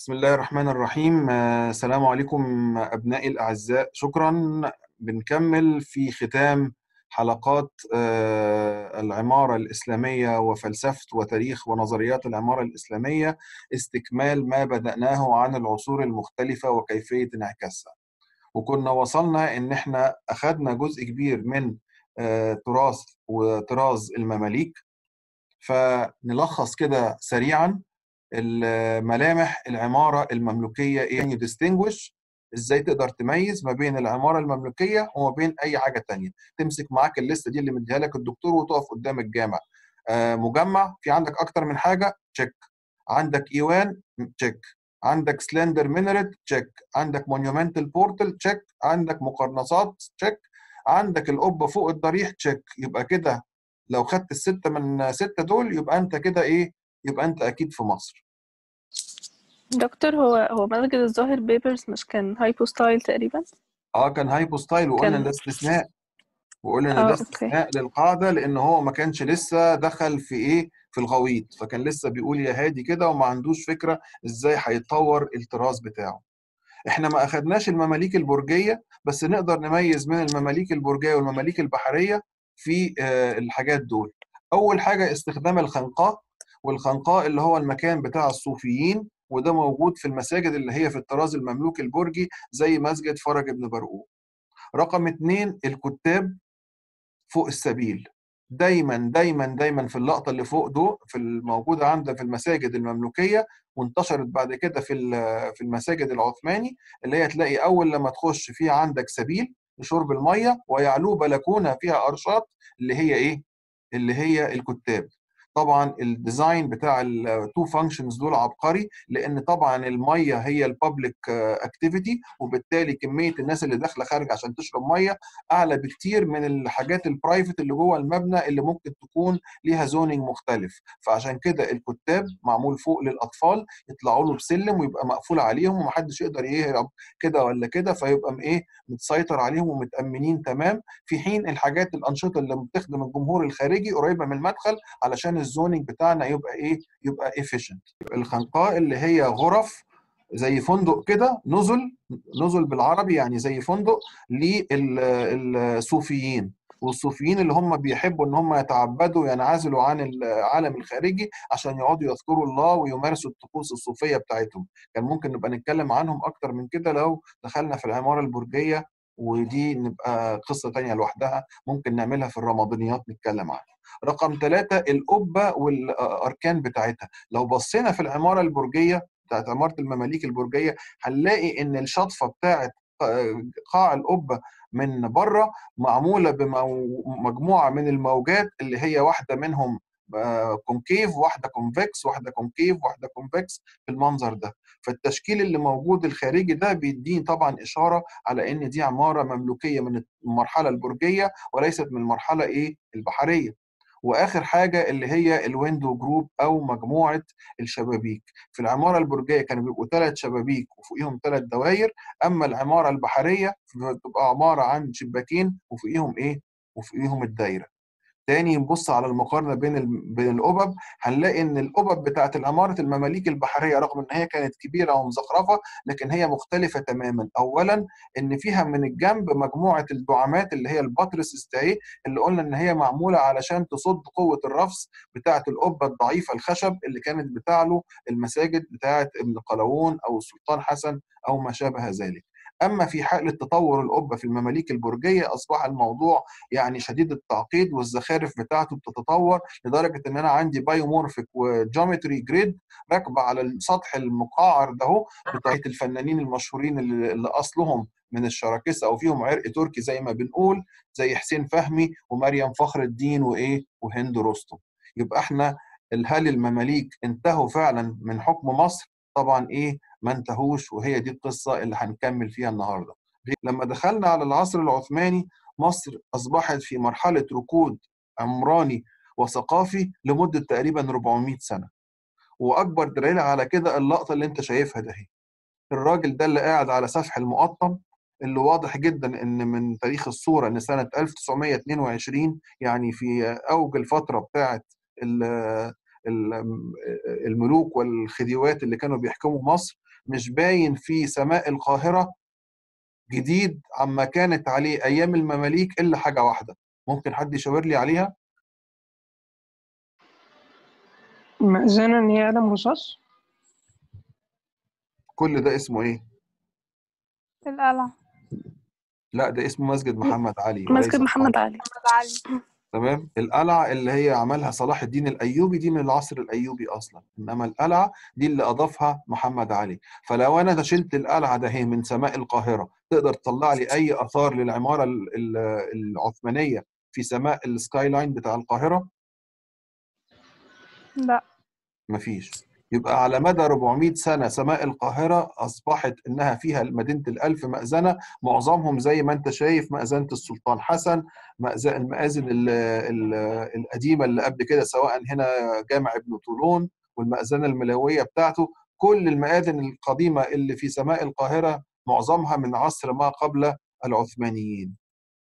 بسم الله الرحمن الرحيم آه، السلام عليكم أبنائي الأعزاء شكرا بنكمل في ختام حلقات آه، العمارة الإسلامية وفلسفة وتاريخ ونظريات العمارة الإسلامية استكمال ما بدأناه عن العصور المختلفة وكيفية انعكاسها وكنا وصلنا إن إحنا أخذنا جزء كبير من آه، تراث وطراز المماليك فنلخص كده سريعا الملامح العمارة المملوكية ايه يعني distinguish ازاي تقدر تميز ما بين العمارة المملوكية وما بين اي حاجة تانية تمسك معاك الليستة دي اللي مديها لك الدكتور وتقف قدام الجامع آه مجمع في عندك اكتر من حاجة تشيك عندك ايوان تشيك عندك سلندر مينرت تشيك عندك مونيومنتال بورتال تشيك عندك مقرنصات تشيك عندك القبة فوق الضريح تشيك يبقى كده لو خدت الستة من ستة دول يبقى انت كده ايه يبقى انت اكيد في مصر دكتور هو هو مسجد الظاهر بيبرز مش كان هايبو ستايل تقريبا اه كان هايبو ستايل وقلنا كان ان ده استثناء وقلنا ان اه ده اوكي استثناء للقاعده لان هو ما كانش لسه دخل في ايه في الغويط فكان لسه بيقول يا هادي كده وما عندوش فكره ازاي هيتطور التراث بتاعه احنا ما اخدناش المماليك البرجيه بس نقدر نميز من المماليك البرجيه والمماليك البحريه في آه، الحاجات دول اول حاجه استخدام الخنقاء والخنقاء اللي هو المكان بتاع الصوفيين وده موجود في المساجد اللي هي في الطراز المملوكي البرجي زي مسجد فرج بن برقوق رقم اتنين الكتاب فوق السبيل دايما دايما دايما في اللقطه اللي فوق دو في الموجوده عندنا في المساجد المملوكيه وانتشرت بعد كده في ال- في المساجد العثماني اللي هي تلاقي اول لما تخش في عندك سبيل لشرب الميه ويعلوه بلكونه فيها ارشات اللي هي ايه؟ اللي هي الكتاب طبعا الديزاين بتاع التو فانكشنز دول عبقري لان طبعا الميه هي البابليك اكتيفيتي وبالتالي كميه الناس اللي داخله خارجه عشان تشرب ميه اعلى بكتير من الحاجات البرايفت اللي جوه المبنى اللي ممكن تكون ليها زوننج مختلف فعشان كده الكتاب معمول فوق للاطفال يطلعوا له بسلم ويبقى مقفول عليهم ومحدش يقدر يهرب كده ولا كده فيبقى م- ايه متسيطر عليهم ومتامنين تمام في حين الحاجات الانشطه اللي بتخدم الجمهور الخارجي قريبه من المدخل علشان الزوننج بتاعنا يبقى ايه يبقى efficient الخنقاء اللي هي غرف زي فندق كده نزل نزل بالعربي يعني زي فندق للصوفيين والصوفيين اللي هم بيحبوا ان هم يتعبدوا وينعزلوا عن العالم الخارجي عشان يقعدوا يذكروا الله ويمارسوا الطقوس الصوفيه بتاعتهم كان ممكن نبقى نتكلم عنهم اكتر من كده لو دخلنا في العماره البرجيه ودي نبقى قصه تانية لوحدها ممكن نعملها في الرمضانيات نتكلم عنها رقم ثلاثة القبة والأركان بتاعتها لو بصينا في العمارة البرجية بتاعت عمارة المماليك البرجية هنلاقي إن الشطفة بتاعت قاع القبة من بره معمولة بمجموعة من الموجات اللي هي واحدة منهم كونكيف واحدة كونفكس واحدة كونكيف واحدة كونفكس بالمنظر ده فالتشكيل اللي موجود الخارجي ده بيديني طبعا إشارة على إن دي عمارة مملوكية من المرحلة البرجية وليست من المرحلة إيه البحرية واخر حاجه اللي هي الويندو جروب او مجموعه الشبابيك في العماره البرجيه كانوا بيبقوا ثلاث شبابيك وفوقيهم ثلاث دواير اما العماره البحريه بتبقى عباره عن شباكين وفوقيهم ايه وفوقيهم الدايره تاني نبص على المقارنه بين ال... بين القبب هنلاقي ان القبب بتاعت العماره المماليك البحريه رغم ان هي كانت كبيره ومزخرفه لكن هي مختلفه تماما اولا ان فيها من الجنب مجموعه الدعامات اللي هي الباترس اهي اللي قلنا ان هي معموله علشان تصد قوه الرفس بتاعت القبه الضعيفه الخشب اللي كانت بتعلو المساجد بتاعت ابن قلاوون او السلطان حسن او ما شابه ذلك اما في حاله تطور القبه في المماليك البرجيه اصبح الموضوع يعني شديد التعقيد والزخارف بتاعته بتتطور لدرجه ان انا عندي بايومورفيك وجيومتري جريد راكبه على السطح المقعر ده اهو بتاعت الفنانين المشهورين اللي, اللي اصلهم من الشراكسه او فيهم عرق تركي زي ما بنقول زي حسين فهمي ومريم فخر الدين وايه وهند رستم يبقى احنا هل المماليك انتهوا فعلا من حكم مصر طبعا ايه ما انتهوش وهي دي القصه اللي هنكمل فيها النهارده لما دخلنا على العصر العثماني مصر اصبحت في مرحله ركود عمراني وثقافي لمده تقريبا 400 سنه واكبر دليل على كده اللقطه اللي انت شايفها ده هي الراجل ده اللي قاعد على سفح المقطم اللي واضح جدا ان من تاريخ الصوره ان سنه 1922 يعني في اوج الفتره بتاعه الملوك والخديوات اللي كانوا بيحكموا مصر مش باين في سماء القاهره جديد عما كانت عليه ايام المماليك الا حاجه واحده ممكن حد يشاور لي عليها مأذنة إن هي قلم رصاص كل ده اسمه ايه القلعة لا ده اسمه مسجد محمد علي وليس مسجد محمد القلعة. علي تمام القلعه اللي هي عملها صلاح الدين الايوبي دي من العصر الايوبي اصلا انما القلعه دي اللي اضافها محمد علي فلو انا ده شلت القلعه ده هي من سماء القاهره تقدر تطلع لي اي اثار للعماره ال- ال- العثمانيه في سماء السكاي لاين بتاع القاهره لا مفيش يبقى على مدى 400 سنة سماء القاهرة أصبحت إنها فيها مدينة الألف مأذنة معظمهم زي ما أنت شايف مأذنة السلطان حسن مأذ- المآذن ال- ال- القديمة اللي قبل كده سواء هنا جامع ابن طولون والمأذنة الملوية بتاعته كل المآذن القديمة اللي في سماء القاهرة معظمها من عصر ما قبل العثمانيين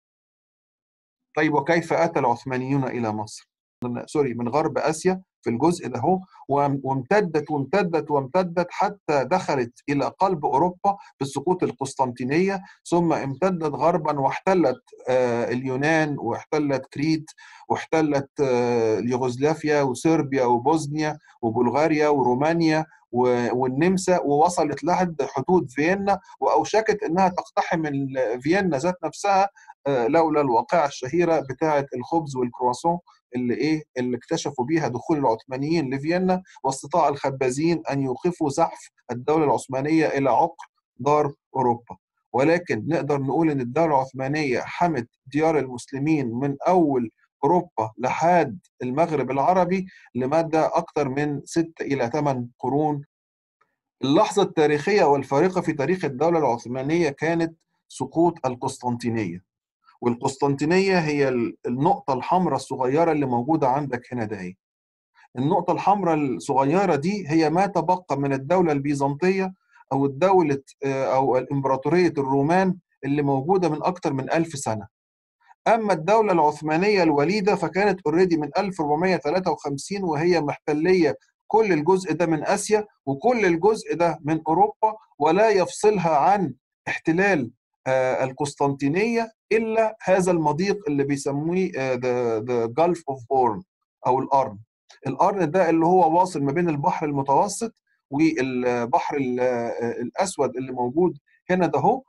طيب وكيف أتى العثمانيون إلى مصر؟ من- سوري من غرب آسيا في الجزء ده هو وام- وامتدت وامتدت وامتدت حتى دخلت إلى قلب أوروبا بسقوط القسطنطينية ثم امتدت غربا واحتلت آه، اليونان واحتلت كريت واحتلت آه، اليوغوسلافيا وصربيا وبوسنيا وبلغاريا ورومانيا و- والنمسا ووصلت لحد حدود فيينا واوشكت انها تقتحم ال- فيينا ذات نفسها آه، لولا الواقعه الشهيره بتاعه الخبز والكرواسون اللي ايه اللي اكتشفوا بيها دخول العثمانيين لفيينا واستطاع الخبازين ان يوقفوا زحف الدوله العثمانيه الى عقر دار اوروبا ولكن نقدر نقول ان الدوله العثمانيه حمت ديار المسلمين من اول اوروبا لحد المغرب العربي لمده اكثر من ست الى ثمان قرون اللحظه التاريخيه والفارقه في تاريخ الدوله العثمانيه كانت سقوط القسطنطينيه والقسطنطينيه هي ال- النقطه الحمراء الصغيره اللي موجوده عندك هنا ده النقطه الحمراء الصغيره دي هي ما تبقى من الدوله البيزنطيه او الدوله آه، او الامبراطوريه الرومان اللي موجوده من اكثر من ألف سنه اما الدوله العثمانيه الوليده فكانت اوريدي من 1453 وهي محتليه كل الجزء ده من اسيا وكل الجزء ده من اوروبا ولا يفصلها عن احتلال آه، القسطنطينيه الا هذا المضيق اللي بيسموه ذا جلف اوف هورن او القرن القرن ده اللي هو واصل ما بين البحر المتوسط والبحر ال- آه، الاسود اللي موجود هنا ده هو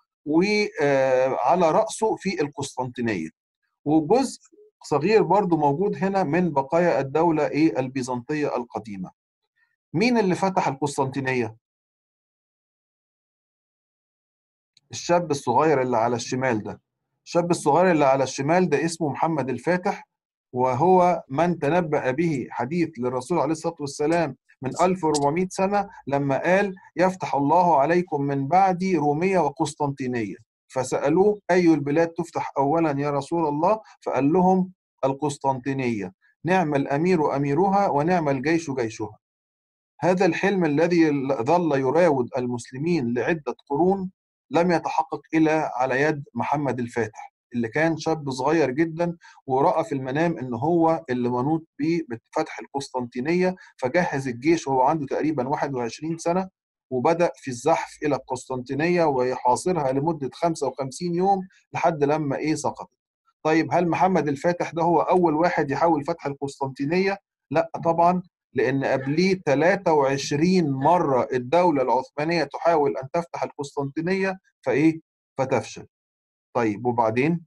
وعلى راسه في القسطنطينيه وجزء صغير برضو موجود هنا من بقايا الدولة إيه البيزنطية القديمة مين اللي فتح القسطنطينية؟ الشاب الصغير اللي على الشمال ده الشاب الصغير اللي على الشمال ده اسمه محمد الفاتح وهو من تنبأ به حديث للرسول عليه الصلاة والسلام من 1400 سنة لما قال يفتح الله عليكم من بعدي رومية وقسطنطينية فسألوه أي البلاد تفتح أولا يا رسول الله فقال لهم القسطنطينية نعم الأمير أميرها ونعم الجيش جيشها هذا الحلم الذي ظل يراود المسلمين لعدة قرون لم يتحقق إلا على يد محمد الفاتح اللي كان شاب صغير جدا ورأى في المنام ان هو اللي منوط بيه بفتح القسطنطينية فجهز الجيش وهو عنده تقريبا 21 سنة وبدأ في الزحف إلى القسطنطينية ويحاصرها لمدة 55 يوم لحد لما إيه سقطت. طيب هل محمد الفاتح ده هو أول واحد يحاول فتح القسطنطينية؟ لا طبعا لأن قبليه 23 مرة الدولة العثمانية تحاول أن تفتح القسطنطينية فإيه؟ فتفشل. طيب وبعدين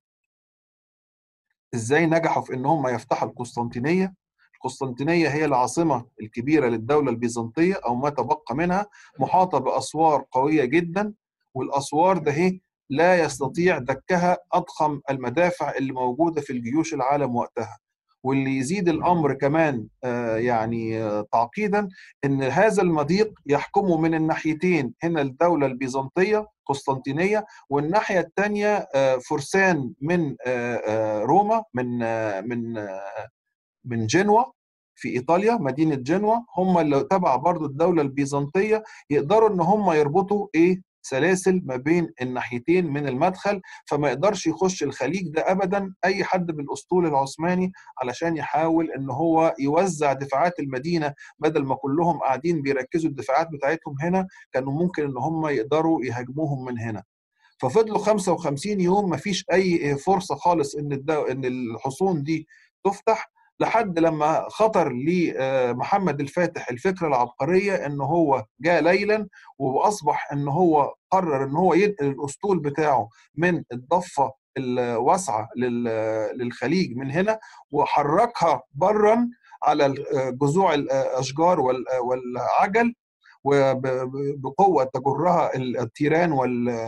ازاي نجحوا في ان هم يفتحوا القسطنطينيه القسطنطينيه هي العاصمه الكبيره للدوله البيزنطيه او ما تبقى منها محاطه باسوار قويه جدا والاسوار ده هي لا يستطيع دكها اضخم المدافع اللي موجوده في الجيوش العالم وقتها واللي يزيد الامر كمان آه يعني آه تعقيدا ان هذا المضيق يحكمه من الناحيتين هنا الدوله البيزنطيه قسطنطينيه والناحيه الثانيه فرسان من روما من من من جنوة في ايطاليا مدينه جنوة هم اللي تبع برضو الدوله البيزنطيه يقدروا ان هم يربطوا ايه سلاسل ما بين الناحيتين من المدخل فما يقدرش يخش الخليج ده ابدا اي حد بالاسطول العثماني علشان يحاول ان هو يوزع دفاعات المدينه بدل ما كلهم قاعدين بيركزوا الدفاعات بتاعتهم هنا كانوا ممكن ان هم يقدروا يهاجموهم من هنا ففضلوا 55 يوم ما فيش اي فرصه خالص ان الدو... ان الحصون دي تفتح لحد لما خطر لمحمد الفاتح الفكره العبقريه ان هو جاء ليلا واصبح ان هو قرر ان هو ينقل الاسطول بتاعه من الضفه الواسعه للخليج من هنا وحركها برا على جذوع الاشجار والعجل وبقوه تجرها التيران وال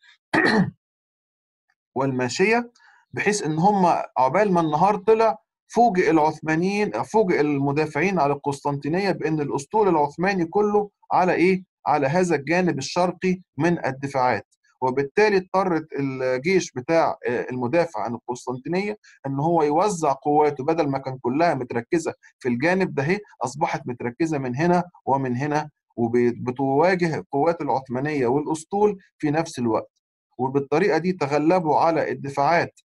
والماشيه بحيث ان هم عقبال ما النهار طلع فوجئ العثمانيين فوجئ المدافعين على القسطنطينيه بان الاسطول العثماني كله على ايه؟ على هذا الجانب الشرقي من الدفاعات وبالتالي اضطرت الجيش بتاع المدافع عن القسطنطينيه ان هو يوزع قواته بدل ما كان كلها متركزه في الجانب ده هي اصبحت متركزه من هنا ومن هنا وبتواجه القوات العثمانيه والاسطول في نفس الوقت وبالطريقه دي تغلبوا على الدفاعات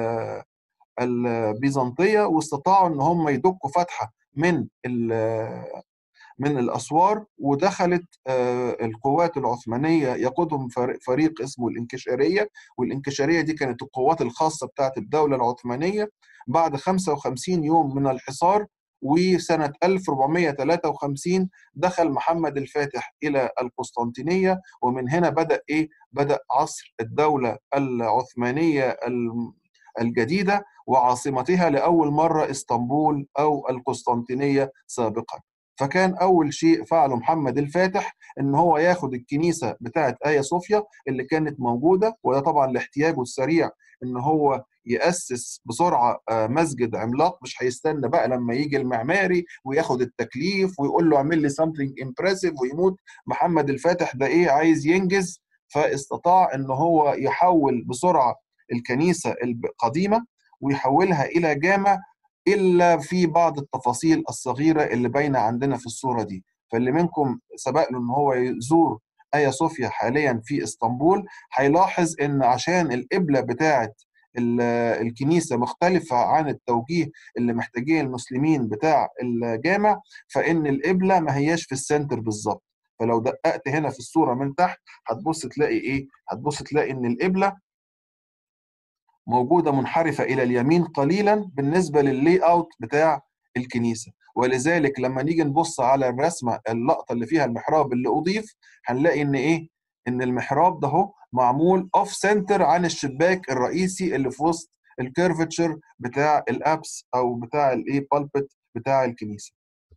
البيزنطيه واستطاعوا ان هم يدقوا فتحه من من الاسوار ودخلت القوات العثمانيه يقودهم فريق اسمه الانكشاريه والانكشاريه دي كانت القوات الخاصه بتاعت الدوله العثمانيه بعد 55 يوم من الحصار وسنة 1453 دخل محمد الفاتح إلى القسطنطينية ومن هنا بدأ إيه؟ بدأ عصر الدولة العثمانية الجديدة وعاصمتها لأول مرة اسطنبول أو القسطنطينية سابقا فكان أول شيء فعله محمد الفاتح إن هو ياخد الكنيسة بتاعة آيا صوفيا اللي كانت موجودة وده طبعا لاحتياجه السريع إن هو يأسس بسرعة مسجد عملاق مش هيستنى بقى لما يجي المعماري وياخد التكليف ويقول له اعمل لي something impressive ويموت محمد الفاتح ده إيه عايز ينجز فاستطاع إن هو يحول بسرعة الكنيسة القديمة ويحولها إلى جامع إلا في بعض التفاصيل الصغيرة اللي باينة عندنا في الصورة دي فاللي منكم سبق له إن هو يزور آيا صوفيا حاليا في اسطنبول هيلاحظ إن عشان القبلة بتاعة الكنيسة مختلفة عن التوجيه اللي محتاجيه المسلمين بتاع الجامع فإن القبلة ما هياش في السنتر بالظبط فلو دققت هنا في الصورة من تحت هتبص تلاقي إيه؟ هتبص تلاقي إن القبلة موجودة منحرفة إلى اليمين قليلا بالنسبة لللي أوت بتاع الكنيسة ولذلك لما نيجي نبص على الرسمة اللقطة اللي فيها المحراب اللي أضيف هنلاقي إن إيه؟ إن المحراب ده هو معمول اوف سنتر عن الشباك الرئيسي اللي في وسط الكيرفتشر بتاع الابس او بتاع الايه بالبت بتاع الكنيسه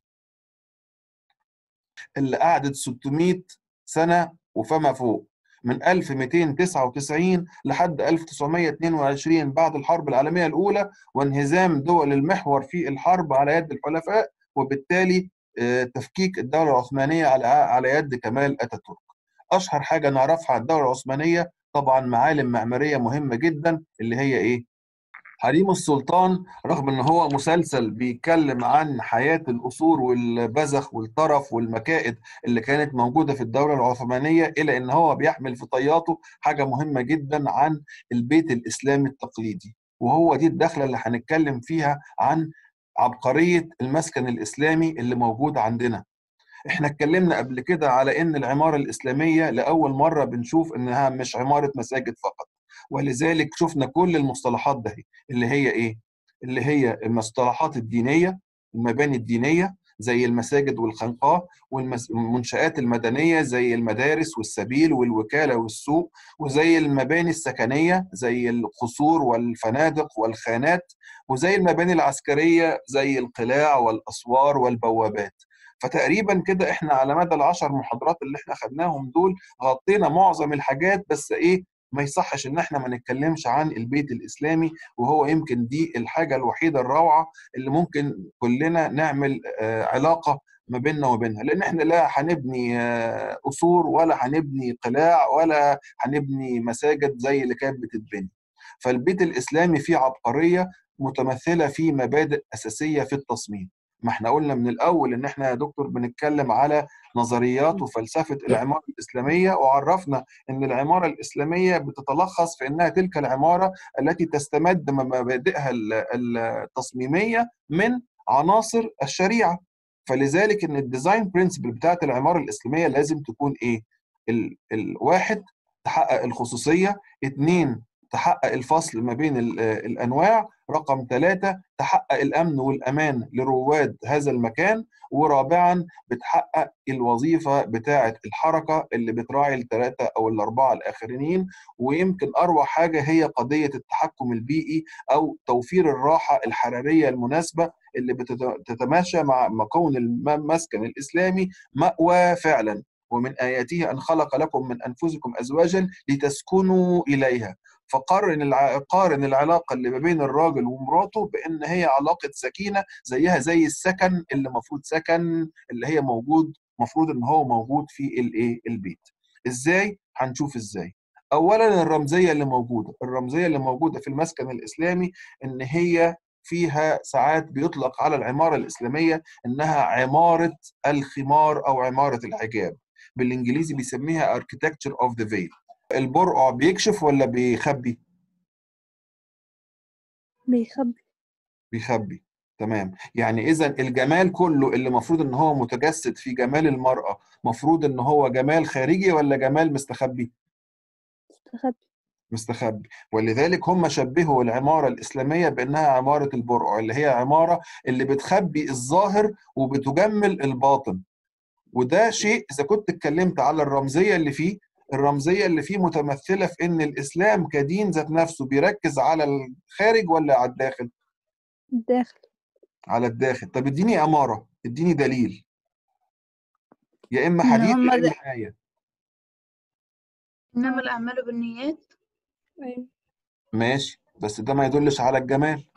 اللي قعدت 600 سنه وفما فوق من 1299 لحد 1922 بعد الحرب العالميه الاولى وانهزام دول المحور في الحرب على يد الحلفاء وبالتالي تفكيك الدوله العثمانيه على على يد كمال اتاتورك اشهر حاجه نعرفها عن الدوله العثمانيه طبعا معالم معماريه مهمه جدا اللي هي ايه حريم السلطان رغم ان هو مسلسل بيتكلم عن حياه القصور والبذخ والطرف والمكائد اللي كانت موجوده في الدوله العثمانيه الى ان هو بيحمل في طياته حاجه مهمه جدا عن البيت الاسلامي التقليدي وهو دي الدخله اللي هنتكلم فيها عن عبقريه المسكن الاسلامي اللي موجود عندنا احنا اتكلمنا قبل كده على ان العماره الاسلاميه لاول مره بنشوف انها مش عماره مساجد فقط ولذلك شفنا كل المصطلحات ده اللي هي ايه اللي هي المصطلحات الدينيه المباني الدينيه زي المساجد والخنقاه والمنشآت المدنية زي المدارس والسبيل والوكالة والسوق وزي المباني السكنية زي القصور والفنادق والخانات وزي المباني العسكرية زي القلاع والأسوار والبوابات فتقريبا كده احنا على مدى العشر محاضرات اللي احنا خدناهم دول غطينا معظم الحاجات بس ايه ما يصحش ان احنا ما نتكلمش عن البيت الاسلامي وهو يمكن دي الحاجه الوحيده الروعه اللي ممكن كلنا نعمل علاقه ما بيننا وبينها لان احنا لا هنبني قصور ولا هنبني قلاع ولا هنبني مساجد زي اللي كانت بتتبني فالبيت الاسلامي فيه عبقريه متمثله في مبادئ اساسيه في التصميم ما احنا قلنا من الاول ان احنا يا دكتور بنتكلم على نظريات وفلسفه العماره الاسلاميه وعرفنا ان العماره الاسلاميه بتتلخص في انها تلك العماره التي تستمد من مبادئها ال- التصميميه من عناصر الشريعه فلذلك ان الديزاين برنسبل بتاعت العماره الاسلاميه لازم تكون ايه؟ ال- الواحد تحقق الخصوصيه، اثنين تحقق الفصل ما بين ال- الانواع، رقم ثلاثه تحقق الامن والامان لرواد هذا المكان، ورابعا بتحقق الوظيفه بتاعه الحركه اللي بتراعي الثلاثه او الاربعه الاخرين، ويمكن اروع حاجه هي قضيه التحكم البيئي او توفير الراحه الحراريه المناسبه اللي بتتماشى مع مكون المسكن الاسلامي مأوى فعلا ومن آياته أن خلق لكم من أنفسكم أزواجا لتسكنوا إليها فقارن الع... قارن العلاقة اللي ما بين الراجل ومراته بأن هي علاقة سكينة زيها زي السكن اللي المفروض سكن اللي هي موجود مفروض ان هو موجود في الايه البيت ازاي هنشوف ازاي اولا الرمزيه اللي موجوده الرمزيه اللي موجوده في المسكن الاسلامي ان هي فيها ساعات بيطلق على العماره الاسلاميه انها عماره الخمار او عماره الحجاب بالانجليزي بيسميها architecture of the veil البرقع بيكشف ولا بيخبي بيخبي بيخبي تمام يعني اذا الجمال كله اللي المفروض ان هو متجسد في جمال المراه مفروض ان هو جمال خارجي ولا جمال مستخبي استخبي مستخبي ولذلك هم شبهوا العمارة الإسلامية بأنها عمارة البرع اللي هي عمارة اللي بتخبي الظاهر وبتجمل الباطن وده شيء إذا كنت اتكلمت على الرمزية اللي فيه الرمزية اللي فيه متمثلة في إن الإسلام كدين ذات نفسه بيركز على الخارج ولا على الداخل؟ الداخل على الداخل طب اديني أمارة اديني دليل يا إما إن حديث هم يا ده- إما آية إنما الأعمال بالنيات أيوة ماشي بس ده ما يدلش على الجمال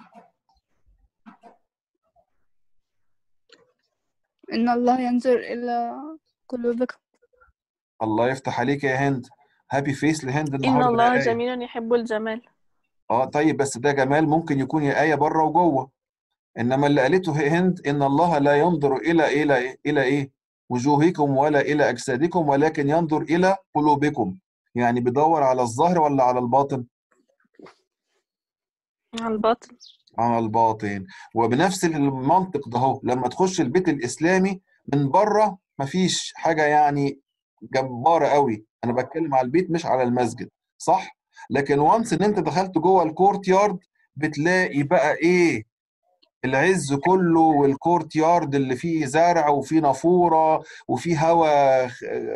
إن الله ينظر إلى قلوبكم الله يفتح عليك يا هند هابي فيس لهند إن النهارده الله يا آية. جميل يحب الجمال اه طيب بس ده جمال ممكن يكون يا آية بره وجوه انما اللي قالته هي هند ان الله لا ينظر الى الى الى ايه وجوهكم ولا الى اجسادكم ولكن ينظر الى قلوبكم يعني بيدور على الظاهر ولا على الباطن على الباطن على الباطن وبنفس المنطق ده هو لما تخش البيت الاسلامي من بره مفيش حاجه يعني جباره قوي انا بتكلم على البيت مش على المسجد صح لكن وانس ان انت دخلت جوه الكورت يارد بتلاقي بقى ايه العز كله والكورت يارد اللي فيه زرع وفيه نافوره وفيه هواء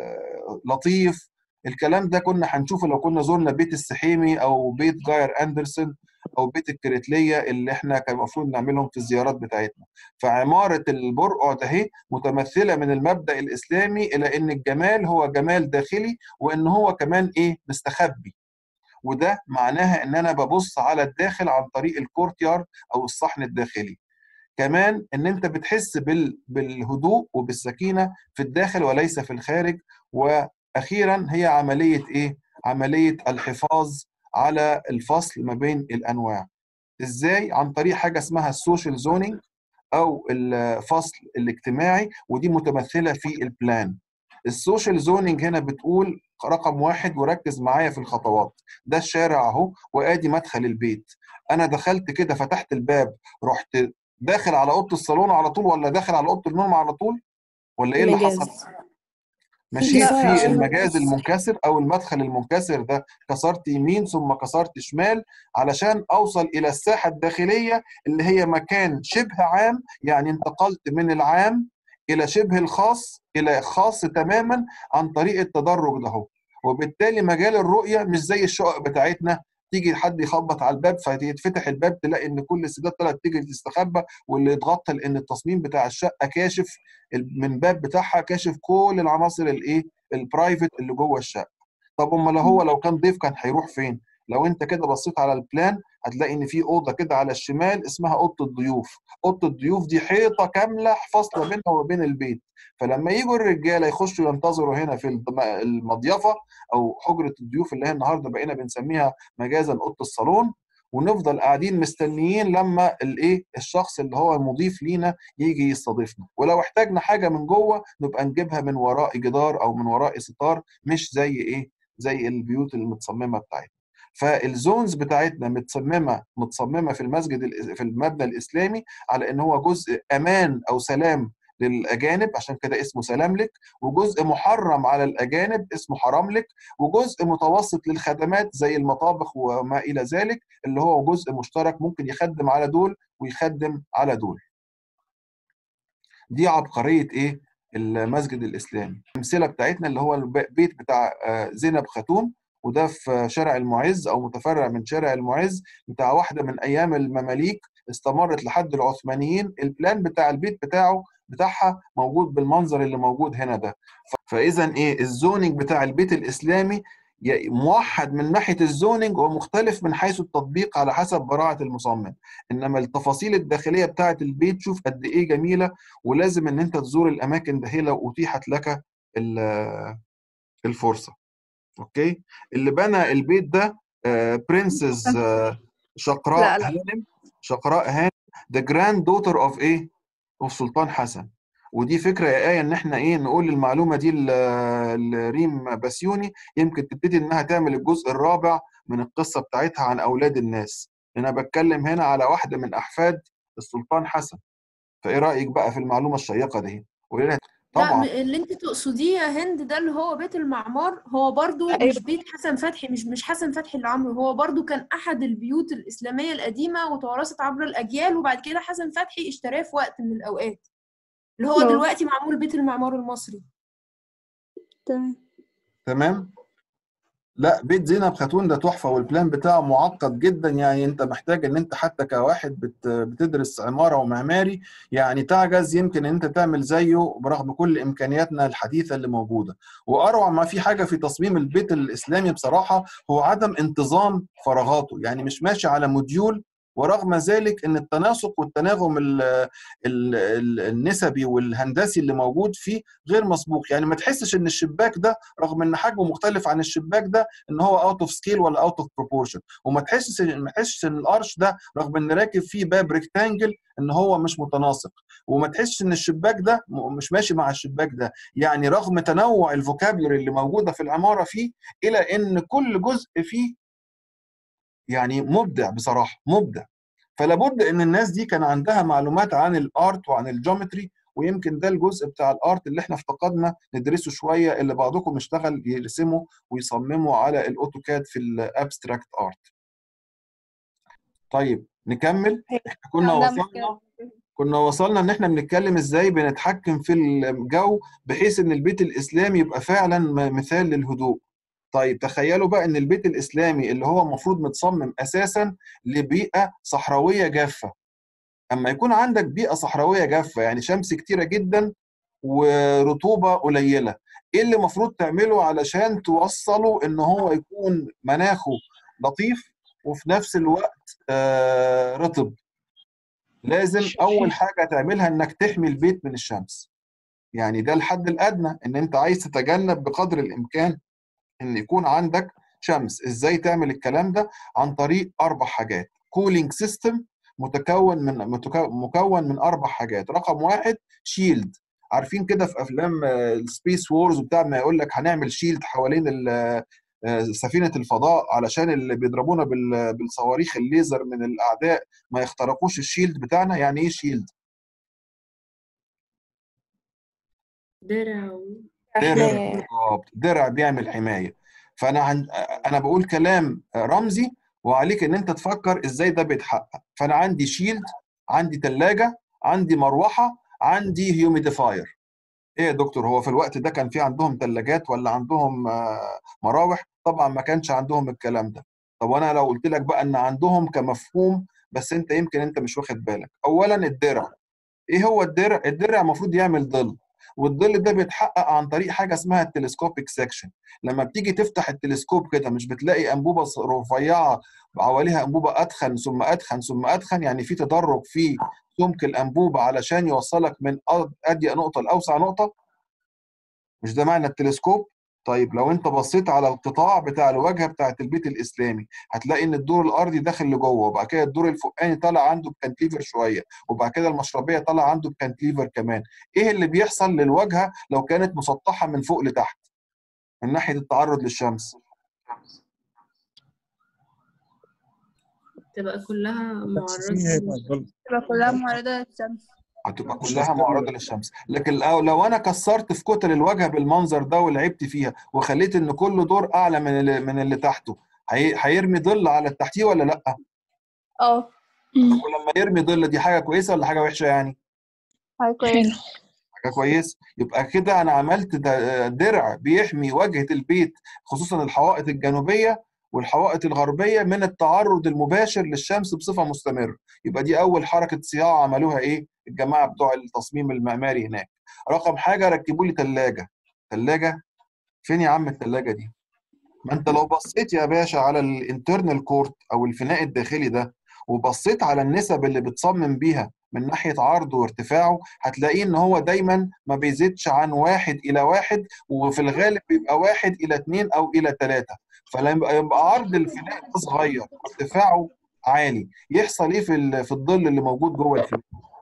لطيف الكلام ده كنا هنشوفه لو كنا زرنا بيت السحيمي او بيت جاير اندرسون او بيت الكريتليه اللي احنا كان المفروض نعملهم في الزيارات بتاعتنا فعماره البرقع ده هي متمثله من المبدا الاسلامي الى ان الجمال هو جمال داخلي وان هو كمان ايه مستخبي وده معناها ان انا ببص على الداخل عن طريق الكورت يارد او الصحن الداخلي كمان ان انت بتحس بال... بالهدوء وبالسكينه في الداخل وليس في الخارج واخيرا هي عمليه ايه عمليه الحفاظ على الفصل ما بين الانواع ازاي عن طريق حاجه اسمها السوشيال زونينج او الفصل الاجتماعي ودي متمثله في البلان السوشيال زونينج هنا بتقول رقم واحد وركز معايا في الخطوات ده الشارع اهو وادي مدخل البيت انا دخلت كده فتحت الباب رحت داخل على اوضه الصالون على طول ولا داخل على اوضه النوم على طول ولا ايه اللي مجاز. حصل مشيت لا، في أنا المجاز بس- المنكسر او المدخل المنكسر ده كسرت يمين ثم كسرت شمال علشان اوصل الى الساحه الداخليه اللي هي مكان شبه عام يعني انتقلت من العام الى شبه الخاص الى خاص تماما عن طريق التدرج ده هو. وبالتالي مجال الرؤيه مش زي الشقق بتاعتنا تيجي حد يخبط على الباب فيتفتح الباب تلاقي ان كل السيدات طلعت تجري تستخبى واللي يتغطى لان التصميم بتاع الشقه كاشف من باب بتاعها كاشف كل العناصر الايه البرايفت اللي جوه الشقه طب امال هو لو كان ضيف كان هيروح فين لو انت كده بصيت على البلان هتلاقي ان في اوضه كده على الشمال اسمها اوضه الضيوف اوضه الضيوف دي حيطه كامله فاصله بينها وبين البيت فلما يجوا الرجاله يخشوا ينتظروا هنا في الضم- المضيفه او حجره الضيوف اللي هي النهارده بقينا بنسميها مجازا اوضه الصالون ونفضل قاعدين مستنيين لما الايه الشخص اللي هو المضيف لينا يجي يستضيفنا ولو احتاجنا حاجه من جوه نبقى نجيبها من وراء جدار او من وراء ستار مش زي ايه زي البيوت المتصممه بتاعتنا فالزونز بتاعتنا متصممه متصممه في المسجد الإس- في المبنى الاسلامي على ان هو جزء امان او سلام للاجانب عشان كده اسمه سلام لك وجزء محرم على الاجانب اسمه حرام لك وجزء متوسط للخدمات زي المطابخ وما الى ذلك اللي هو جزء مشترك ممكن يخدم على دول ويخدم على دول دي عبقريه ايه المسجد الاسلامي الامثله بتاعتنا اللي هو البيت بتاع آه، زينب خاتون وده في شارع المعز او متفرع من شارع المعز بتاع واحده من ايام المماليك استمرت لحد العثمانيين البلان بتاع البيت بتاعه بتاعها موجود بالمنظر اللي موجود هنا ده فاذا ايه الزوننج بتاع البيت الاسلامي ي- موحد من ناحيه الزوننج ومختلف من حيث التطبيق على حسب براعه المصمم انما التفاصيل الداخليه بتاعه البيت شوف قد ايه جميله ولازم ان انت تزور الاماكن ده لو اتيحت لك ال- الفرصه اوكي اللي بنى البيت ده برنسز شقراء لا، لا. هانم شقراء هانم ذا جراند دوتر اوف ايه اوف سلطان حسن ودي فكره يا ايه ان احنا ايه نقول المعلومه دي ل- لريم بسيوني يمكن تبتدي انها تعمل الجزء الرابع من القصه بتاعتها عن اولاد الناس انا بتكلم هنا على واحده من احفاد السلطان حسن فايه رايك بقى في المعلومه الشيقه دي قولي لنا لا م- طبعا اللي انت تقصديه يا هند ده اللي هو بيت المعمار هو برضو أيوة. مش بيت حسن فتحي مش مش حسن فتحي اللي عمله هو برضو كان احد البيوت الاسلاميه القديمه وتوارثت عبر الاجيال وبعد كده حسن فتحي اشتراه في وقت من الاوقات اللي هو اه. دلوقتي معمول بيت المعمار المصري تمام تمام لا بيت زينب خاتون ده تحفه والبلان بتاعه معقد جدا يعني انت محتاج ان انت حتى كواحد بت بتدرس عماره ومعماري يعني تعجز يمكن ان انت تعمل زيه برغم كل امكانياتنا الحديثه اللي موجوده واروع ما في حاجه في تصميم البيت الاسلامي بصراحه هو عدم انتظام فراغاته يعني مش ماشي على موديول ورغم ذلك ان التناسق والتناغم ال ال ال النسبي والهندسي اللي موجود فيه غير مسبوق يعني ما تحسش ان الشباك ده رغم ان حجمه مختلف عن الشباك ده ان هو اوت اوف سكيل ولا اوت اوف بروبورشن وما تحسش ما تحسش ان الارش ده رغم ان راكب فيه باب ريكتانجل ان هو مش متناسق وما تحسش ان الشباك ده م- مش ماشي مع الشباك ده يعني رغم تنوع الفوكابلري اللي موجوده في العماره فيه الى ان كل جزء فيه يعني مبدع بصراحه مبدع فلا بد ان الناس دي كان عندها معلومات عن الارت وعن الجيومتري ويمكن ده الجزء بتاع الارت اللي احنا افتقدنا ندرسه شويه اللي بعضكم اشتغل يرسموا ويصمموا على الاوتوكاد في الابستراكت ارت طيب نكمل احنا كنا عندها وصلنا مشكلة. كنا وصلنا ان احنا بنتكلم ازاي بنتحكم في الجو بحيث ان البيت الاسلامي يبقى فعلا م- مثال للهدوء طيب تخيلوا بقى ان البيت الاسلامي اللي هو المفروض متصمم اساسا لبيئه صحراويه جافه اما يكون عندك بيئه صحراويه جافه يعني شمس كتيره جدا ورطوبه قليله ايه اللي المفروض تعمله علشان توصله ان هو يكون مناخه لطيف وفي نفس الوقت آه، رطب لازم ش- اول في- حاجه تعملها انك تحمي البيت من الشمس يعني ده الحد الادنى ان انت عايز تتجنب بقدر الامكان ان يكون عندك شمس ازاي تعمل الكلام ده عن طريق اربع حاجات كولينج سيستم متكون من متكو- مكون من اربع حاجات رقم واحد شيلد عارفين كده في افلام السبيس وورز وبتاع ما يقول لك هنعمل شيلد حوالين ال- آه، سفينه الفضاء علشان اللي بيضربونا بال- بالصواريخ الليزر من الاعداء ما يخترقوش الشيلد بتاعنا يعني ايه شيلد درع و- درع حماية. بالظبط درع بيعمل حمايه فانا عن... انا بقول كلام رمزي وعليك ان انت تفكر ازاي ده بيتحقق فانا عندي شيلد عندي ثلاجه عندي مروحه عندي هيوميديفاير ايه يا دكتور هو في الوقت ده كان في عندهم ثلاجات ولا عندهم آه، مراوح طبعا ما كانش عندهم الكلام ده طب وانا لو قلت لك بقى ان عندهم كمفهوم بس انت يمكن انت مش واخد بالك اولا الدرع ايه هو الدرع الدرع المفروض يعمل ظل والظل ده بيتحقق عن طريق حاجه اسمها التلسكوبيك سكشن لما بتيجي تفتح التلسكوب كده مش بتلاقي انبوبه ص- رفيعه حواليها انبوبه ادخن ثم ادخن ثم ادخن يعني في تدرج في سمك الانبوبه علشان يوصلك من أض- اضيق نقطه لاوسع نقطه مش ده معنى التلسكوب طيب لو انت بصيت على القطاع بتاع الواجهه بتاعت البيت الاسلامي هتلاقي ان الدور الارضي داخل لجوه وبعد كده الدور الفوقاني طالع عنده بكانتليفر شويه وبعد كده المشربيه طالع عنده بكانتليفر كمان ايه اللي بيحصل للواجهه لو كانت مسطحه من فوق لتحت من ناحيه التعرض للشمس تبقى كلها الأساسية معرضة هيبقى الظل تبقى كلها معرضة للشمس هتبقى مش كلها هتستوي. معرضه للشمس لكن لو, لو انا كسرت في كتل الواجهه بالمنظر ده ولعبت فيها وخليت ان كل دور اعلى من اللي من اللي تحته هي- هيرمي ظل على التحتيه ولا لا اه ولما يرمي ظل دي حاجه كويسه ولا حاجه وحشه يعني حاجة كويسة حاجه كويس يبقى كده انا عملت د- درع بيحمي واجهه البيت خصوصا الحوائط الجنوبيه والحوائط الغربيه من التعرض المباشر للشمس بصفه مستمره يبقى دي اول حركه صياعه عملوها ايه الجماعه بتوع التصميم المعماري هناك رقم حاجه ركبوا لي ثلاجه ثلاجه فين يا عم الثلاجه دي ما انت لو بصيت يا باشا على الانترنال كورت او الفناء الداخلي ده وبصيت على النسب اللي بتصمم بيها من ناحية عرضه وارتفاعه هتلاقيه ان هو دايما ما بيزيدش عن واحد الى واحد وفي الغالب بيبقى واحد الى اتنين او الى تلاتة فلما يبقى عرض الفناء ده صغير ارتفاعه عالي يحصل ايه في ال- في الظل اللي موجود جوه الفناء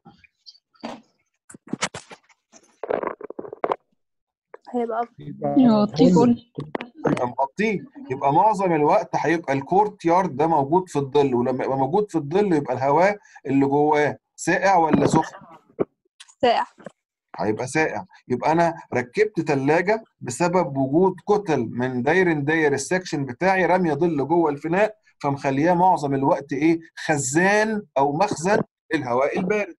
هيبقى يبقى يغطيه ظل. كله يبقى مغطيه يبقى معظم الوقت هيبقى الكورت يارد ده موجود في الظل ولما يبقى موجود في الظل يبقى الهواء اللي جواه ساقع ولا سخن ساقع هيبقى ساقع يبقى انا ركبت ثلاجه بسبب وجود كتل من داير داير السكشن بتاعي راميه ظل جوه الفناء فمخلياه معظم الوقت ايه خزان او مخزن الهواء البارد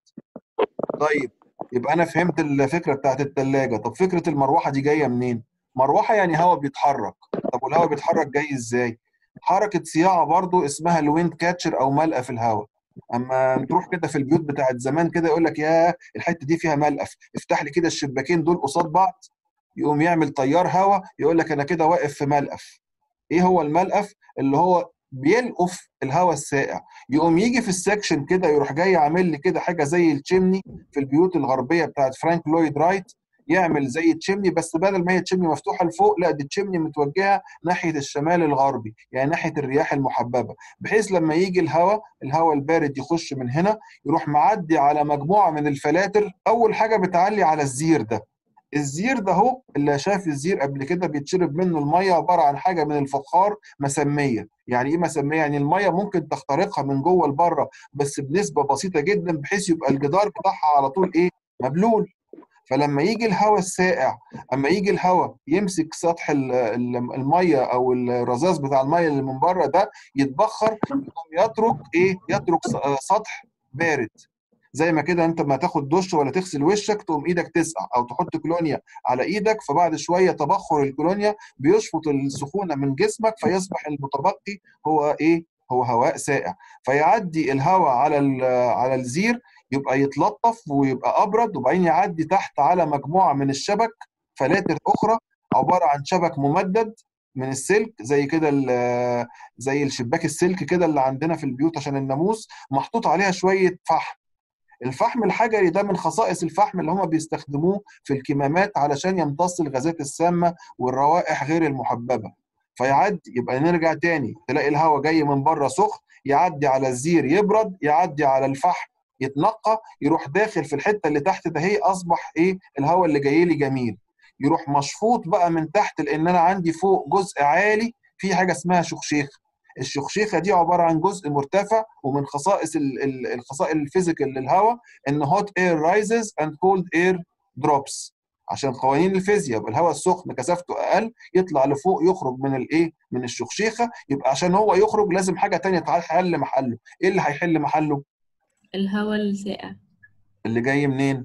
طيب يبقى انا فهمت الفكره بتاعت الثلاجه طب فكره المروحه دي جايه منين مروحه يعني هواء بيتحرك طب والهواء بيتحرك جاي ازاي حركه صياعه برضو اسمها الويند كاتشر او ملقى في الهواء اما تروح كده في البيوت بتاعت زمان كده يقول لك يا الحته دي فيها ملقف افتح لي كده الشباكين دول قصاد بعض يقوم يعمل تيار هواء يقول لك انا كده واقف في ملقف ايه هو الملقف اللي هو بيلقف الهواء الساقع يقوم يجي في السكشن كده يروح جاي عامل لي كده حاجه زي التشيمني في البيوت الغربيه بتاعت فرانك لويد رايت يعمل زي تشيمني بس بدل ما هي تشيمني مفتوحه لفوق لا دي تشيمني متوجهه ناحيه الشمال الغربي يعني ناحيه الرياح المحببه بحيث لما يجي الهواء الهواء البارد يخش من هنا يروح معدي على مجموعه من الفلاتر اول حاجه بتعلي على الزير ده الزير ده هو اللي شاف الزير قبل كده بيتشرب منه الميه عباره عن حاجه من الفخار مسميه يعني ايه مسميه يعني الميه ممكن تخترقها من جوه لبره بس بنسبه بسيطه جدا بحيث يبقى الجدار بتاعها على طول ايه مبلول فلما يجي الهواء الساقع اما يجي الهواء يمسك سطح ال- ال- الميه او الرذاذ بتاع الميه اللي من بره ده يتبخر يقوم يترك ايه يترك س- آه سطح بارد زي ما كده انت ما تاخد دش ولا تغسل وشك تقوم ايدك تسقع او تحط كولونيا على ايدك فبعد شويه تبخر الكولونيا بيشفط السخونه من جسمك فيصبح المتبقي هو ايه هو هواء ساقع فيعدي الهواء على ال- على الزير يبقى يتلطف ويبقى ابرد وبعدين يعدي تحت على مجموعه من الشبك فلاتر اخرى عباره عن شبك ممدد من السلك زي كده ال- زي الشباك السلك كده اللي عندنا في البيوت عشان الناموس محطوط عليها شويه فحم الفحم الحجري ده من خصائص الفحم اللي هم بيستخدموه في الكمامات علشان يمتص الغازات السامه والروائح غير المحببه فيعدي يبقى نرجع تاني تلاقي الهواء جاي من بره سخن يعدي على الزير يبرد يعدي على الفحم يتنقى يروح داخل في الحته اللي تحت ده هي اصبح ايه الهواء اللي جاي لي جميل يروح مشفوط بقى من تحت لان انا عندي فوق جزء عالي في حاجه اسمها شخشيخه الشخشيخه دي عباره عن جزء مرتفع ومن خصائص ال- ال- الخصائص الفيزيكال للهواء ان هوت اير رايزز اند كولد اير دروبس عشان قوانين الفيزياء يبقى الهواء السخن كثافته اقل يطلع لفوق يخرج من الايه من الشخشيخه يبقى عشان هو يخرج لازم حاجه تانية تحل محله ايه اللي هيحل محله الهواء الساقع اللي جاي منين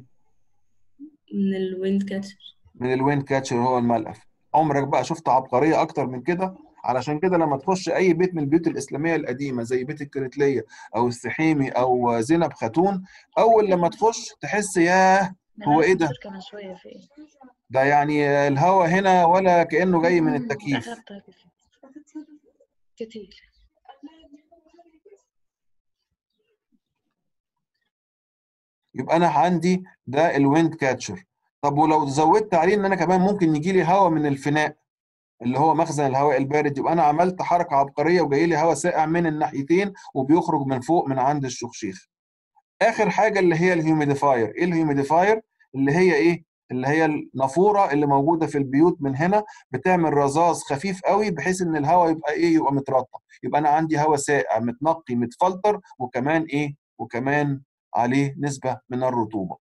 من الويند كاتشر من الويند كاتشر هو الملقف عمرك بقى شفت عبقريه اكتر من كده علشان كده لما تخش اي بيت من البيوت الاسلاميه القديمه زي بيت الكريتليه او السحيمي او زينب خاتون اول لما تخش تحس ياه هو ايه ده كان شوية في ايه؟ ده يعني الهوا هنا ولا كانه جاي من التكييف آخر طاقة كتير يبقى انا عندي ده الويند كاتشر طب ولو زودت عليه ان انا كمان ممكن يجي لي هوا من الفناء اللي هو مخزن الهواء البارد يبقى انا عملت حركه عبقريه وجاي لي هواء ساقع من الناحيتين وبيخرج من فوق من عند الشخشيخ اخر حاجه اللي هي الهيوميديفاير ايه الهيوميديفاير اللي هي ايه اللي هي النافوره اللي موجوده في البيوت من هنا بتعمل رذاذ خفيف قوي بحيث ان الهواء يبقى ايه يبقى مترطب يبقى انا عندي هواء ساقع متنقي متفلتر وكمان ايه وكمان عليه نسبه من الرطوبه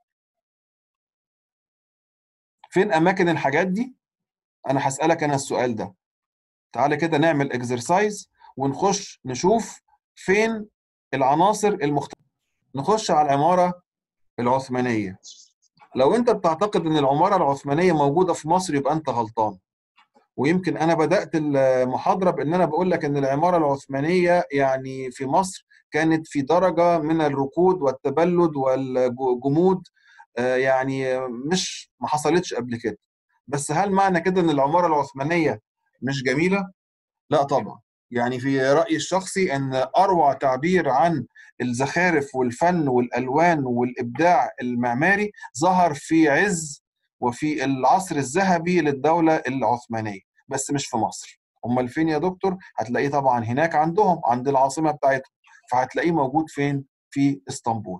فين اماكن الحاجات دي انا هسالك انا السؤال ده تعالى كده نعمل اكسرسايز ونخش نشوف فين العناصر المختلفه نخش على العماره العثمانيه لو انت بتعتقد ان العماره العثمانيه موجوده في مصر يبقى انت غلطان ويمكن انا بدات المحاضره بان انا بقول لك ان العماره العثمانيه يعني في مصر كانت في درجه من الركود والتبلد والجمود آه، يعني مش ما حصلتش قبل كده بس هل معنى كده ان العماره العثمانيه مش جميله لا طبعا يعني في رايي الشخصي ان اروع تعبير عن الزخارف والفن والالوان والابداع المعماري ظهر في عز وفي العصر الذهبي للدوله العثمانيه بس مش في مصر امال فين يا دكتور هتلاقيه طبعا هناك عندهم عند العاصمه بتاعتهم فهتلاقيه موجود فين في اسطنبول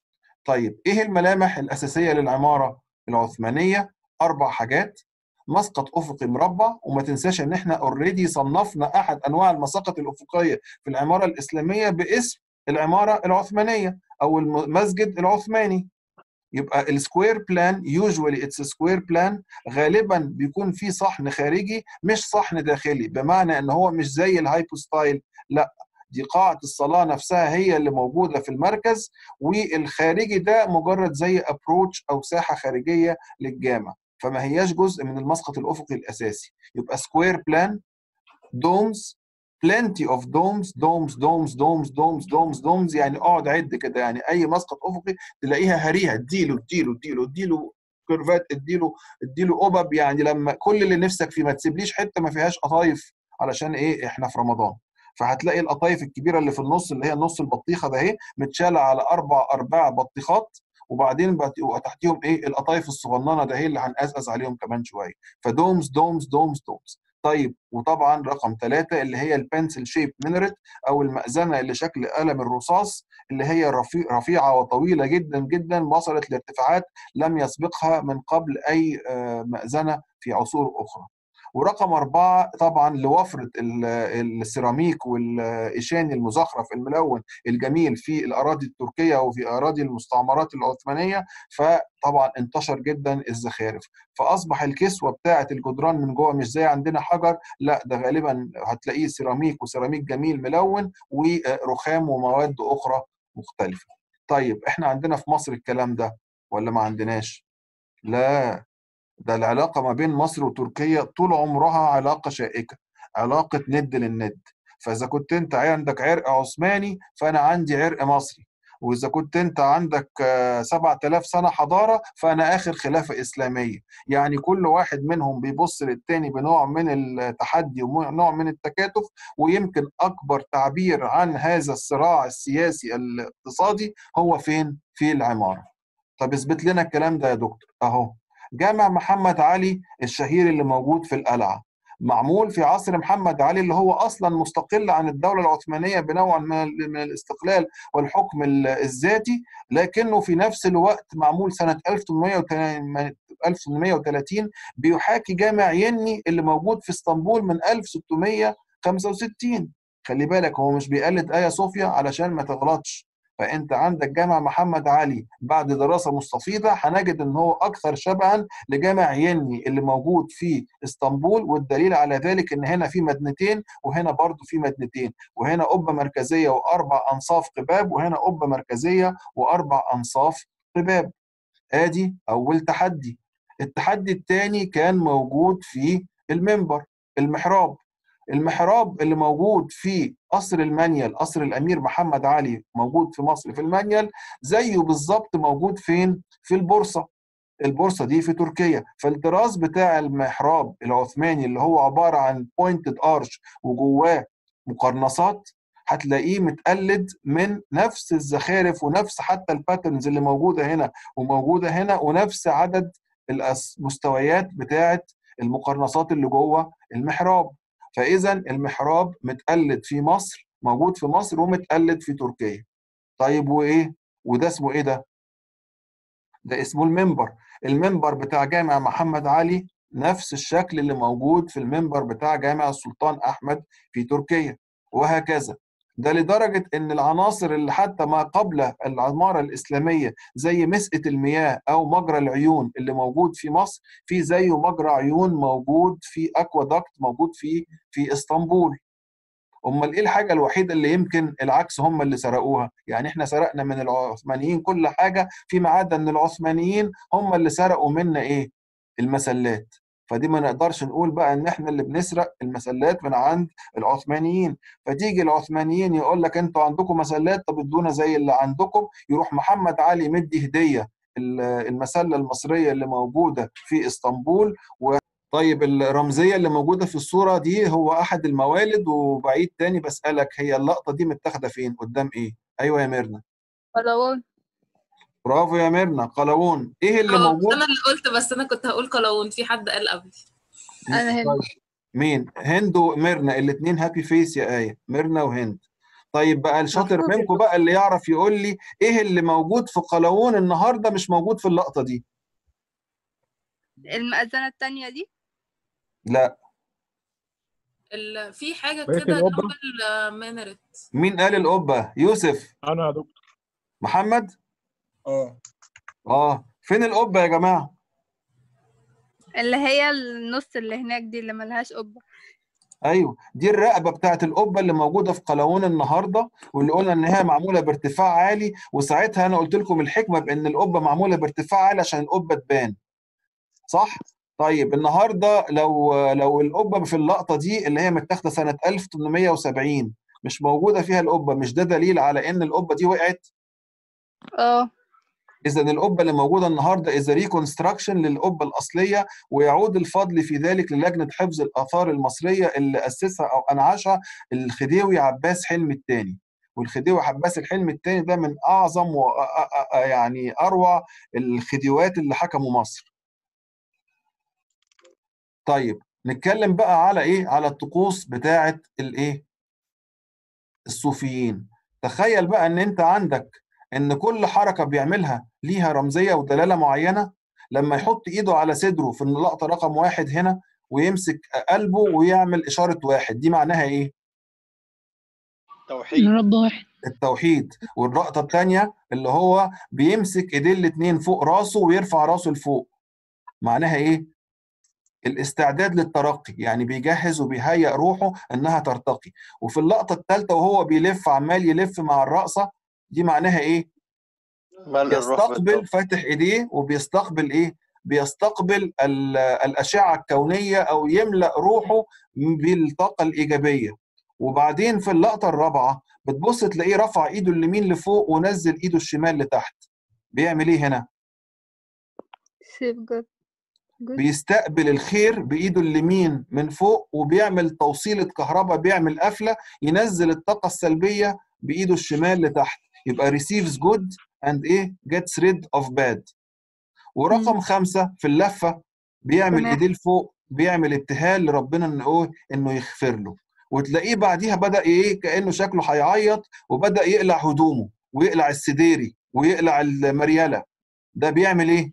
طيب ايه الملامح الاساسيه للعماره العثمانيه اربع حاجات مسقط افقي مربع وما تنساش ان احنا اوريدي صنفنا احد انواع المساقط الافقيه في العماره الاسلاميه باسم العماره العثمانيه او المسجد العثماني يبقى السكوير بلان يوجوالي اتس سكوير بلان غالبا بيكون فيه صحن خارجي مش صحن داخلي بمعنى ان هو مش زي الهايبوستايل لا دي قاعة الصلاة نفسها هي اللي موجودة في المركز والخارجي ده مجرد زي ابروتش أو ساحة خارجية للجامع فما هياش جزء من المسقط الأفقي الأساسي يبقى سكوير بلان دومز plenty of domes domes domes domes domes domes domes يعني اقعد عد كده يعني اي مسقط افقي تلاقيها هريها اديله اديله اديله اديله كيرفات اديله اديله قبب يعني لما كل اللي نفسك فيه ما تسيبليش حته ما فيهاش قطايف علشان ايه احنا في رمضان فهتلاقي القطايف الكبيره اللي في النص اللي هي نص البطيخه ده اهي متشاله على اربع اربع بطيخات وبعدين بقى تحتيهم ايه القطايف الصغننه ده هي اللي هنقزقز عليهم كمان شويه فدومز دومز دومز دومز طيب وطبعا رقم ثلاثة اللي هي البنسل شيب مينرت او المأذنة اللي شكل قلم الرصاص اللي هي رفي- رفيعة وطويلة جدا جدا وصلت لارتفاعات لم يسبقها من قبل اي آه، مأذنة في عصور اخرى ورقم أربعة طبعا لوفرة ال- السيراميك والإيشاني المزخرف الملون الجميل في الأراضي التركية وفي أراضي المستعمرات العثمانية فطبعا انتشر جدا الزخارف فأصبح الكسوة بتاعة الجدران من جوه مش زي عندنا حجر لا ده غالبا هتلاقيه سيراميك وسيراميك جميل ملون ورخام ومواد أخرى مختلفة طيب احنا عندنا في مصر الكلام ده ولا ما عندناش لا ده العلاقة ما بين مصر وتركيا طول عمرها علاقة شائكة علاقة ند للند فإذا كنت أنت عندك عرق عثماني فأنا عندي عرق مصري وإذا كنت أنت عندك آه، 7000 سنة حضارة فأنا آخر خلافة إسلامية يعني كل واحد منهم بيبص للتاني بنوع من التحدي ونوع من التكاتف ويمكن أكبر تعبير عن هذا الصراع السياسي الاقتصادي هو فين؟ في العمارة طب اثبت لنا الكلام ده يا دكتور أهو جامع محمد علي الشهير اللي موجود في القلعة معمول في عصر محمد علي اللي هو اصلا مستقل عن الدوله العثمانيه بنوع من ال- من الاستقلال والحكم ال- الذاتي لكنه في نفس الوقت معمول سنه 1830 1830 بيحاكي جامع يني اللي موجود في اسطنبول من 1665 خلي بالك هو مش بيقلد ايا صوفيا علشان ما تغلطش فانت عندك جامع محمد علي بعد دراسه مستفيضه هنجد ان هو اكثر شبها لجامع يني اللي موجود في اسطنبول والدليل على ذلك ان هنا في مدنتين وهنا برضو في مدنتين وهنا قبه مركزيه واربع انصاف قباب وهنا قبه مركزيه واربع انصاف قباب ادي اول تحدي التحدي الثاني كان موجود في المنبر المحراب المحراب اللي موجود في قصر المنيل قصر الامير محمد علي موجود في مصر في المنيل زيه بالظبط موجود فين في البورصه البورصه دي في تركيا فالطراز بتاع المحراب العثماني اللي هو عباره عن بوينتد ارش وجواه مقرنصات هتلاقيه متقلد من نفس الزخارف ونفس حتى الباترنز اللي موجوده هنا وموجوده هنا ونفس عدد المستويات بتاعه المقرنصات اللي جوه المحراب فاذا المحراب متقلد في مصر موجود في مصر ومتقلد في تركيا طيب وايه وده اسمه ايه ده ده اسمه المنبر المنبر بتاع جامع محمد علي نفس الشكل اللي موجود في المنبر بتاع جامع السلطان احمد في تركيا وهكذا ده لدرجة إن العناصر اللي حتى ما قبل العمارة الإسلامية زي مسقة المياه أو مجرى العيون اللي موجود في مصر في زيه مجرى عيون موجود في أكوادكت موجود في في اسطنبول امال ايه الحاجه الوحيده اللي يمكن العكس هم اللي سرقوها يعني احنا سرقنا من العثمانيين كل حاجه فيما عدا ان العثمانيين هم اللي سرقوا منا ايه المسلات فدي ما نقدرش نقول بقى ان احنا اللي بنسرق المسلات من عند العثمانيين فتيجي العثمانيين يقول لك انتوا عندكم مسلات طب ادونا زي اللي عندكم يروح محمد علي مدي هديه المسله المصريه اللي موجوده في اسطنبول و طيب الرمزيه اللي موجوده في الصوره دي هو احد الموالد وبعيد تاني بسالك هي اللقطه دي متاخده فين قدام ايه ايوه يا ميرنا قلاوون برافو يا ميرنا قلاوون ايه اللي اه موجود انا اللي قلت بس انا كنت هقول قلاوون في حد قال قبلي أنا هند. طيب. مين هند وميرنا الاثنين هابي فيس يا ايه ميرنا وهند طيب بقى الشاطر مفروض منكم بقى اللي يعرف يقول لي ايه اللي موجود في قلاوون النهارده مش موجود في اللقطه دي المأذنة التانية دي لا ال- في حاجه بقيت كده القبة؟ جنب الميناريت مين قال القبه يوسف انا يا دكتور محمد اه اه فين القبه يا جماعه اللي هي النص اللي هناك دي اللي ملهاش قبة ايوه دي الرقبه بتاعت القبه اللي موجوده في قلاوون النهارده واللي قلنا ان هي معموله بارتفاع عالي وساعتها انا قلت لكم الحكمه بان القبه معموله بارتفاع عالي عشان القبه تبان صح طيب النهارده لو لو القبه في اللقطه دي اللي هي متاخده سنه 1870 مش موجوده فيها القبه مش ده دليل على ان القبه دي وقعت اه اذا القبه اللي موجوده النهارده از ريكونستراكشن للقبه الاصليه ويعود الفضل في ذلك للجنه حفظ الاثار المصريه اللي اسسها او انعشها الخديوي عباس حلمي الثاني والخديوي عباس الحلمي الثاني ده من اعظم و يعني اروع الخديوات اللي حكموا مصر طيب نتكلم بقى على ايه على الطقوس بتاعه الايه الصوفيين تخيل بقى ان انت عندك ان كل حركه بيعملها ليها رمزيه ودلاله معينه لما يحط ايده على صدره في اللقطه رقم واحد هنا ويمسك قلبه ويعمل اشاره واحد دي معناها ايه؟ توحيد رب واحد التوحيد واللقطه الثانيه اللي هو بيمسك ايديه الاثنين فوق راسه ويرفع راسه لفوق معناها ايه؟ الاستعداد للترقي يعني بيجهز وبيهيئ روحه انها ترتقي وفي اللقطه الثالثه وهو بيلف عمال يلف مع الرقصه دي معناها ايه؟ ملء الروح يستقبل بالتوبة. فاتح ايديه وبيستقبل ايه؟ بيستقبل ال- الاشعه الكونيه او يملا روحه بالطاقه الايجابيه وبعدين في اللقطه الرابعه بتبص تلاقيه رفع ايده اليمين لفوق ونزل ايده الشمال لتحت بيعمل ايه هنا؟ سيف جود جود بيستقبل الخير بايده اليمين من فوق وبيعمل توصيله كهرباء بيعمل قفله ينزل الطاقه السلبيه بايده الشمال لتحت يبقى receives good and ايه gets rid of bad ورقم خمسة في اللفة بيعمل تمام. ايديه لفوق بيعمل ابتهال لربنا انه ايه انه يغفر له وتلاقيه بعديها بدا ايه كانه شكله هيعيط وبدا يقلع هدومه ويقلع السديري ويقلع المرياله ده بيعمل ايه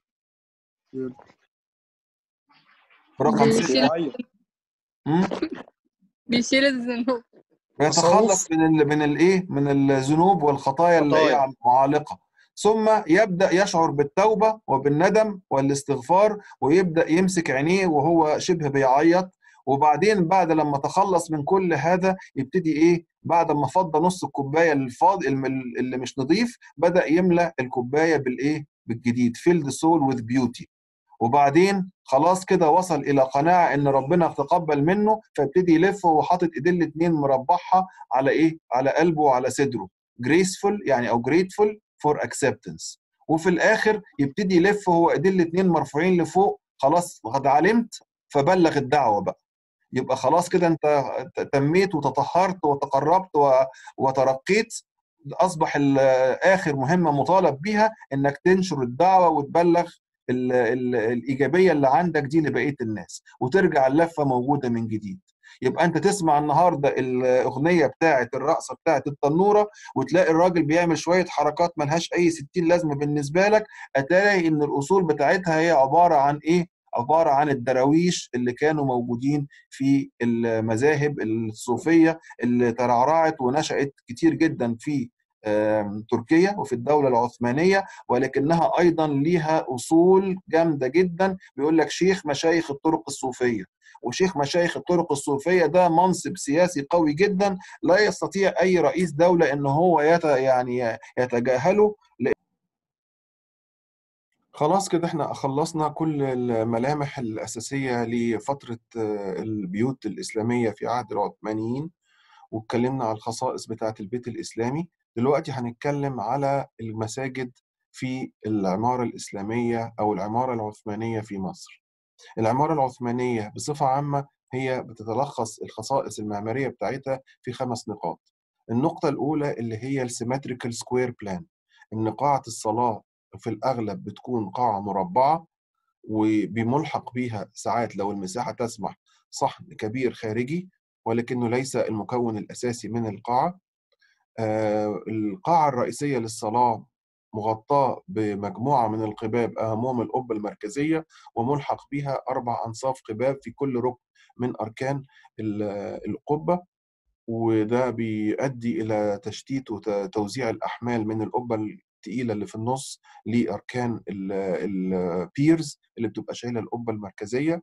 رقم بيشيل- ستة بيعيط. مم؟ بيشيل الذنوب ويتخلص من ال من الايه من الذنوب والخطايا اللي خطايا. هي معالقه ثم يبدا يشعر بالتوبه وبالندم والاستغفار ويبدا يمسك عينيه وهو شبه بيعيط وبعدين بعد لما تخلص من كل هذا يبتدي ايه بعد ما فضى نص الكوبايه الفاضي اللي مش نظيف بدا يملى الكوبايه بالايه بالجديد fill the soul with beauty وبعدين خلاص كده وصل الى قناعه ان ربنا تقبل منه فيبتدي يلف وهو حاطط ايديه الاثنين مربعها على ايه؟ على قلبه وعلى صدره. graceful يعني او grateful for acceptance. وفي الاخر يبتدي يلف وهو ايديه الاثنين مرفوعين لفوق خلاص قد علمت فبلغ الدعوه بقى. يبقى خلاص كده انت تميت وتطهرت وتقربت و- وترقيت اصبح ال- اخر مهمه مطالب بيها انك تنشر الدعوه وتبلغ ال ال الايجابيه اللي عندك دي لبقيه الناس وترجع اللفه موجوده من جديد يبقى انت تسمع النهارده الاغنيه بتاعه الرقصه بتاعه التنوره وتلاقي الراجل بيعمل شويه حركات ملهاش اي 60 لازمه بالنسبه لك هتلاقي ان الاصول بتاعتها هي عباره عن ايه؟ عباره عن الدراويش اللي كانوا موجودين في المذاهب الصوفيه اللي ترعرعت ونشأت كتير جدا في آم، تركيا وفي الدولة العثمانية ولكنها أيضا ليها أصول جامدة جدا بيقول لك شيخ مشايخ الطرق الصوفية وشيخ مشايخ الطرق الصوفية ده منصب سياسي قوي جدا لا يستطيع أي رئيس دولة إن هو يت يعني يتجاهله خلاص كده احنا خلصنا كل الملامح الأساسية لفترة آه، البيوت الإسلامية في عهد العثمانيين واتكلمنا على الخصائص بتاعة البيت الإسلامي دلوقتي هنتكلم على المساجد في العمارة الإسلامية أو العمارة العثمانية في مصر العمارة العثمانية بصفة عامة هي بتتلخص الخصائص المعمارية بتاعتها في خمس نقاط النقطة الأولى اللي هي السيمتريكال سكوير بلان إن قاعة الصلاة في الأغلب بتكون قاعة مربعة وبملحق بيها ساعات لو المساحة تسمح صحن كبير خارجي ولكنه ليس المكون الأساسي من القاعة آه، القاعة الرئيسية للصلاة مغطاة بمجموعة من القباب أهمهم القبة المركزية وملحق بها أربع أنصاف قباب في كل ركن من أركان ال- القبة وده بيؤدي إلى تشتيت وتوزيع الأحمال من القبة التقيلة اللي في النص لأركان البيرز اللي بتبقى شايلة القبة المركزية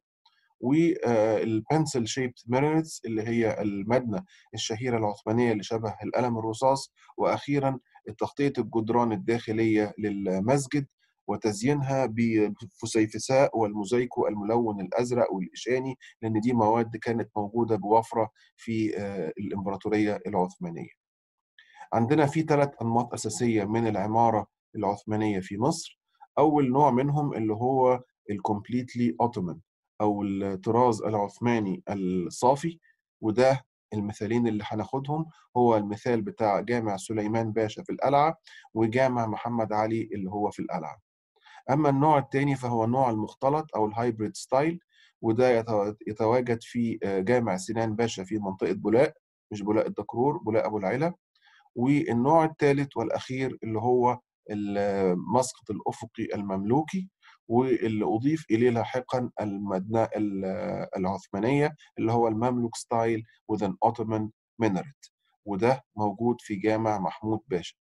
والبنسل شيبت ميرنتس اللي هي المبنى الشهيرة العثمانية اللي شبه القلم الرصاص وأخيرا تغطية الجدران الداخلية للمسجد وتزيينها بالفسيفساء والموزايكو الملون الأزرق والإشاني لأن دي مواد كانت موجودة بوفرة في آه، الإمبراطورية العثمانية عندنا في ثلاث أنماط أساسية من العمارة العثمانية في مصر أول نوع منهم اللي هو الكومبليتلي اوتومان أو الطراز العثماني الصافي وده المثالين اللي هناخدهم هو المثال بتاع جامع سليمان باشا في القلعة وجامع محمد علي اللي هو في القلعة أما النوع الثاني فهو النوع المختلط أو الهايبريد ستايل وده يتوا- يتواجد في آه، جامع سنان باشا في منطقة بولاق مش بولاق الدكرور بولاق أبو العلا والنوع الثالث والأخير اللي هو المسقط الأفقي المملوكي واللي أضيف إليه لاحقا المبنى ال- العثمانية اللي هو المملوك ستايل with an Ottoman minaret وده موجود في جامع محمود باشا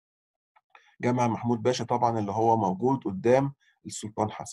جامع محمود باشا طبعا اللي هو موجود قدام السلطان حسن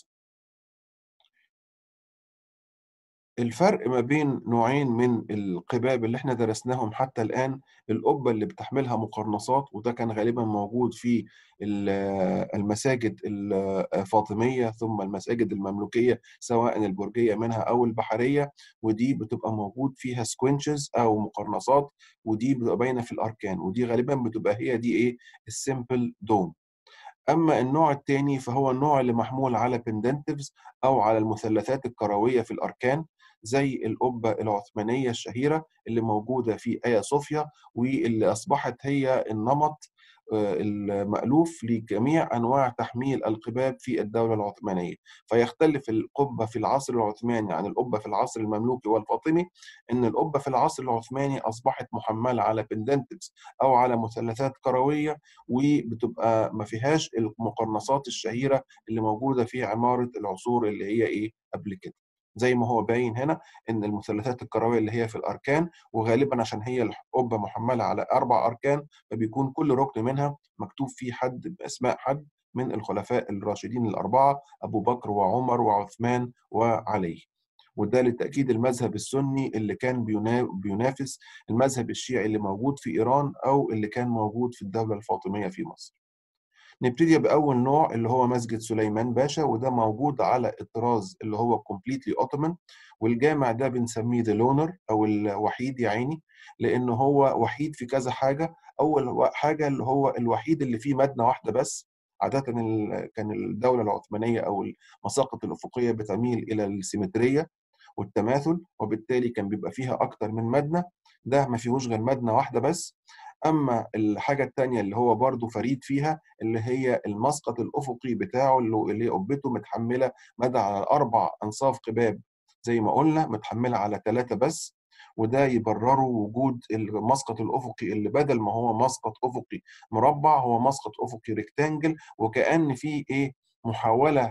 الفرق ما بين نوعين من القباب اللي احنا درسناهم حتى الآن القبة اللي بتحملها مقرنصات وده كان غالبا موجود في ال- المساجد الفاطمية ثم المساجد المملوكية سواء البرجية منها أو البحرية ودي بتبقى موجود فيها سكوينشز أو مقرنصات ودي بتبقى باينة في الأركان ودي غالبا بتبقى هي دي إيه السيمبل دوم أما النوع الثاني فهو النوع اللي محمول على بندنتيفز أو على المثلثات الكروية في الأركان زي القبة العثمانية الشهيرة اللي موجودة في آيا صوفيا واللي أصبحت هي النمط آه، المألوف لجميع أنواع تحميل القباب في الدولة العثمانية فيختلف القبة في العصر العثماني عن القبة في العصر المملوكي والفاطمي إن القبة في العصر العثماني أصبحت محملة على بندنتيفز أو على مثلثات كروية وبتبقى ما فيهاش المقرنصات الشهيرة اللي موجودة في عمارة العصور اللي هي إيه قبل كده زي ما هو باين هنا ان المثلثات الكرويه اللي هي في الاركان وغالبا عشان هي القبه محمله على اربع اركان فبيكون كل ركن منها مكتوب فيه حد باسماء حد من الخلفاء الراشدين الاربعه ابو بكر وعمر وعثمان وعلي وده لتاكيد المذهب السني اللي كان بينا- بينافس المذهب الشيعي اللي موجود في ايران او اللي كان موجود في الدوله الفاطميه في مصر نبتدي بأول نوع اللي هو مسجد سليمان باشا وده موجود على الطراز اللي هو completely Ottoman والجامع ده بنسميه the loner أو الوحيد يا عيني لأنه هو وحيد في كذا حاجة أول حاجة اللي هو الوحيد اللي فيه مبنى واحدة بس عادة ال- كان الدولة العثمانية أو المساقط الأفقية بتميل إلى السيمترية والتماثل وبالتالي كان بيبقى فيها أكتر من مبنى ده ما فيهوش غير مبنى واحدة بس اما الحاجه الثانيه اللي هو برضو فريد فيها اللي هي المسقط الافقي بتاعه اللي اللي قبته متحمله مدى على اربع انصاف قباب زي ما قلنا متحمله على ثلاثه بس وده يبرروا وجود المسقط الافقي اللي بدل ما هو مسقط افقي مربع هو مسقط افقي ريكتانجل وكأن في ايه محاولة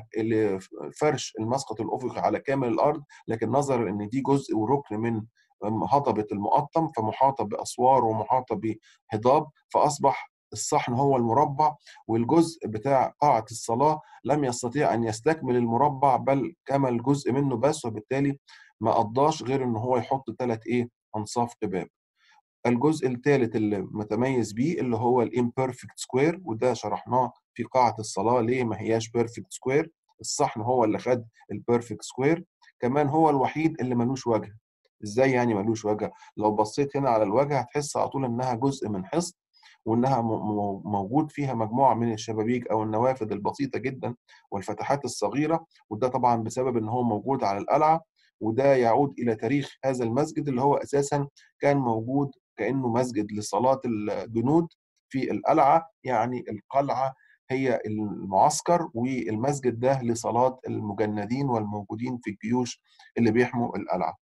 لفرش المسقط الأفقي على كامل الأرض لكن نظرا إن دي جزء وركن من هضبة المقطم فمحاطة بأسوار ومحاطة بهضاب فأصبح الصحن هو المربع والجزء بتاع قاعة الصلاة لم يستطيع أن يستكمل المربع بل كمل جزء منه بس وبالتالي ما قضاش غير إن هو يحط ثلاث إيه أنصاف قباب الجزء الثالث اللي متميز بيه اللي هو الامبرفكت سكوير وده شرحناه في قاعة الصلاة ليه ما هياش بيرفكت سكوير الصحن هو اللي خد البيرفكت سكوير كمان هو الوحيد اللي ملوش وجه ازاي يعني ملوش وجه لو بصيت هنا على الوجه هتحس على طول انها جزء من حصن وانها موجود فيها مجموعه من الشبابيك او النوافذ البسيطه جدا والفتحات الصغيره وده طبعا بسبب ان هو موجود على القلعه وده يعود الى تاريخ هذا المسجد اللي هو اساسا كان موجود كانه مسجد لصلاه الجنود في القلعه يعني القلعه هي المعسكر والمسجد ده لصلاه المجندين والموجودين في الجيوش اللي بيحموا القلعه.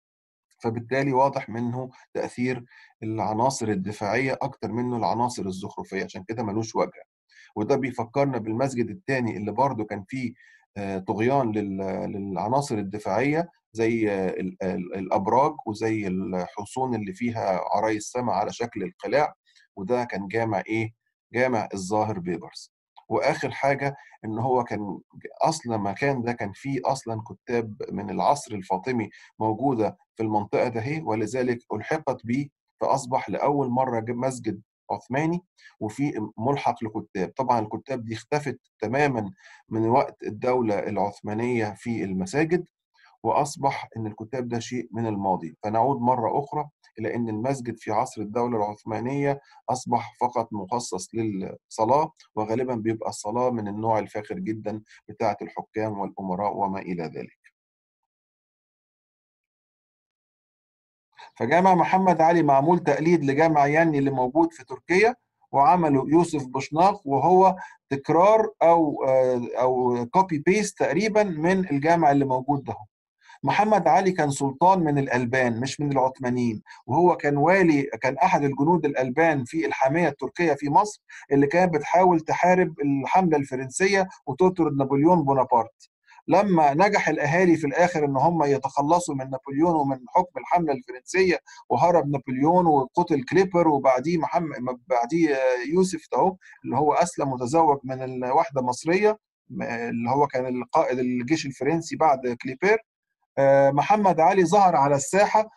فبالتالي واضح منه تاثير العناصر الدفاعيه اكتر منه العناصر الزخرفيه عشان كده ملوش وجه. وده بيفكرنا بالمسجد الثاني اللي برضه كان فيه طغيان للعناصر الدفاعيه زي الابراج وزي الحصون اللي فيها عراي السماء على شكل القلاع وده كان جامع ايه؟ جامع الظاهر بيبرس. واخر حاجه ان هو كان اصلا المكان ده كان فيه اصلا كتاب من العصر الفاطمي موجوده في المنطقه ده ولذلك الحقت به فاصبح لاول مره مسجد عثماني وفي ملحق لكتاب طبعا الكتاب دي اختفت تماما من وقت الدولة العثمانية في المساجد وأصبح أن الكتاب ده شيء من الماضي فنعود مرة أخرى إلى أن المسجد في عصر الدولة العثمانية أصبح فقط مخصص للصلاة وغالبا بيبقى الصلاة من النوع الفاخر جدا بتاعة الحكام والأمراء وما إلى ذلك فجامع محمد علي معمول تقليد لجامع ياني اللي موجود في تركيا وعمله يوسف بوشناق وهو تكرار او او كوبي بيست تقريبا من الجامع اللي موجود ده محمد علي كان سلطان من الألبان مش من العثمانيين وهو كان والي كان أحد الجنود الألبان في الحامية التركية في مصر اللي كانت بتحاول تحارب الحملة الفرنسية وتطرد نابليون بونابرت لما نجح الاهالي في الاخر ان هم يتخلصوا من نابليون ومن حكم الحمله الفرنسيه وهرب نابليون وقتل كليبر وبعديه محمد بعديه يوسف اهو اللي هو اسلم وتزوج من واحده مصريه اللي هو كان القائد الجيش الفرنسي بعد كليبر محمد علي ظهر على الساحه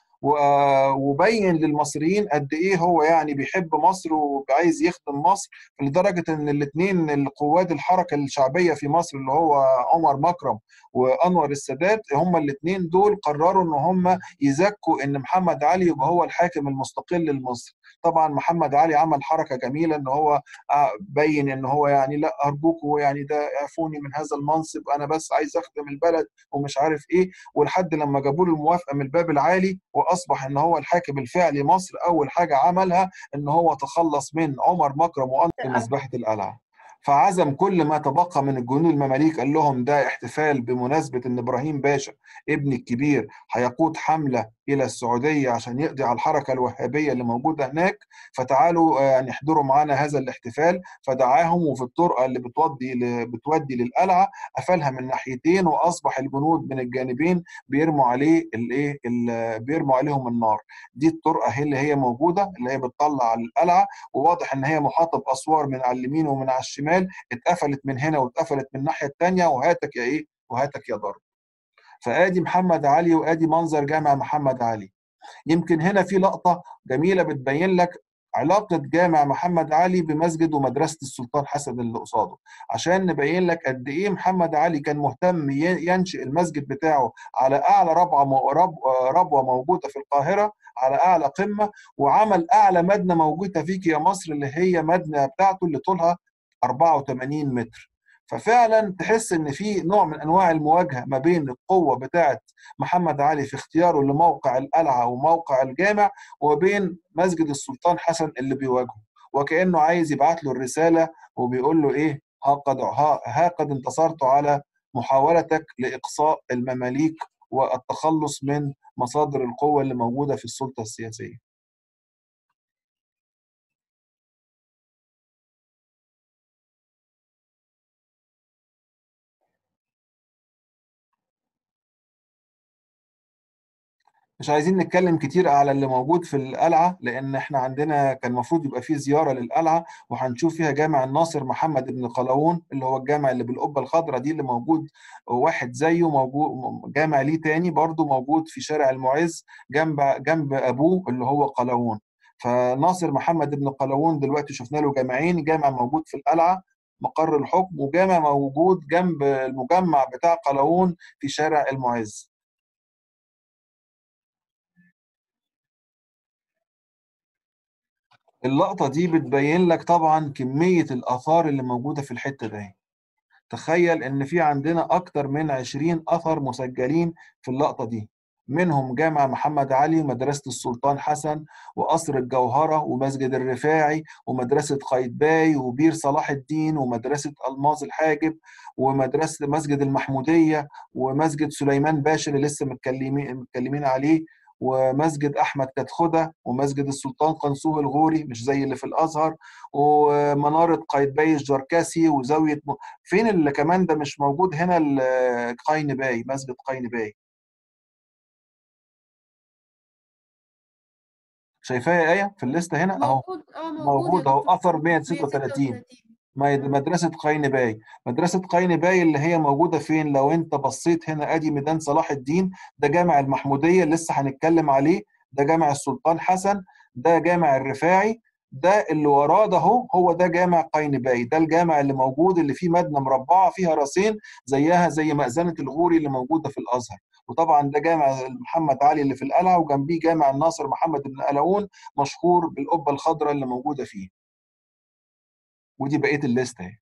وبين للمصريين قد ايه هو يعني بيحب مصر وعايز يخدم مصر لدرجه ان الاثنين القواد الحركه الشعبيه في مصر اللي هو عمر مكرم وانور السادات هم الاثنين دول قرروا ان هم يزكوا ان محمد علي يبقى هو الحاكم المستقل لمصر طبعا محمد علي عمل حركه جميله ان هو بين ان هو يعني لا ارجوكوا يعني ده اعفوني من هذا المنصب انا بس عايز اخدم البلد ومش عارف ايه ولحد لما جابوا له الموافقه من الباب العالي واصبح ان هو الحاكم الفعلي مصر اول حاجه عملها ان هو تخلص من عمر مكرم وانور مذبحه القلعه فعزم كل ما تبقى من الجنود المماليك قال لهم ده احتفال بمناسبة ان ابراهيم باشا ابني الكبير هيقود حملة الى السعودية عشان يقضي على الحركة الوهابية اللي موجودة هناك فتعالوا يعني احضروا معانا هذا الاحتفال فدعاهم وفي الطرقة اللي بتودي بتودي للقلعة قفلها من ناحيتين واصبح الجنود من الجانبين بيرموا عليه الايه بيرموا عليهم النار دي الطرقة هي اللي هي موجودة اللي هي بتطلع على القلعة وواضح ان هي محاطة باسوار من على اليمين ومن على الشمال اتقفلت من هنا واتقفلت من الناحيه الثانيه وهاتك يا ايه وهاتك يا ضرب فادي محمد علي وادي منظر جامع محمد علي يمكن هنا في لقطه جميله بتبين لك علاقة جامع محمد علي بمسجد ومدرسة السلطان حسن اللي قصاده عشان نبين لك قد إيه محمد علي كان مهتم ينشئ المسجد بتاعه على أعلى ربوة ربوة موجودة في القاهرة على أعلى قمة وعمل أعلى مدنة موجودة فيك يا مصر اللي هي مدنة بتاعته اللي طولها 84 متر ففعلا تحس ان في نوع من انواع المواجهه ما بين القوه بتاعه محمد علي في اختياره لموقع القلعه وموقع الجامع وبين مسجد السلطان حسن اللي بيواجهه وكانه عايز يبعت له الرساله وبيقول له ايه ها قد ها ها قد انتصرت على محاولتك لاقصاء المماليك والتخلص من مصادر القوه اللي موجوده في السلطه السياسيه مش عايزين نتكلم كتير على اللي موجود في القلعة لأن احنا عندنا كان المفروض يبقى فيه زيارة للقلعة وهنشوف فيها جامع الناصر محمد بن قلاوون اللي هو الجامع اللي بالقبة الخضراء دي اللي موجود واحد زيه موجود جامع ليه تاني برضه موجود في شارع المعز جنب جنب أبوه اللي هو قلاوون فناصر محمد بن قلاوون دلوقتي شفنا له جامعين جامع موجود في القلعة مقر الحكم وجامع موجود جنب المجمع بتاع قلاوون في شارع المعز اللقطة دي بتبين لك طبعا كمية الآثار اللي موجودة في الحتة دي تخيل إن في عندنا أكتر من 20 أثر مسجلين في اللقطة دي منهم جامع محمد علي ومدرسة السلطان حسن وقصر الجوهرة ومسجد الرفاعي ومدرسة قايتباي وبير صلاح الدين ومدرسة ألماظ الحاجب ومدرسة مسجد المحمودية ومسجد سليمان باشا اللي لسه متكلمين متكلمين عليه ومسجد احمد كتخده ومسجد السلطان قنصوه الغوري مش زي اللي في الازهر ومناره قايتباي الجركسي وزاويه م... فين اللي كمان ده مش موجود هنا قاينباي مسجد قاينباي شايفاه يا ايه في الليسته هنا اهو موجود اه موجود موجود يا اهو دكتور اثر 136 136 مدرسة قاينباي مدرسة قاينباي اللي هي موجودة فين لو انت بصيت هنا ادي ميدان صلاح الدين ده جامع المحمودية لسه هنتكلم عليه ده جامع السلطان حسن ده جامع الرفاعي ده اللي وراه ده هو هو ده جامع قاينباي ده الجامع اللي موجود اللي فيه مبنى مربعة فيها راسين زيها زي مأذنة الغوري اللي موجودة في الأزهر وطبعا ده جامع محمد علي اللي في القلعة وجنبيه جامع الناصر محمد بن قلاوون مشهور بالقبة الخضراء اللي موجودة فيه ودي بقيه الليسته اهي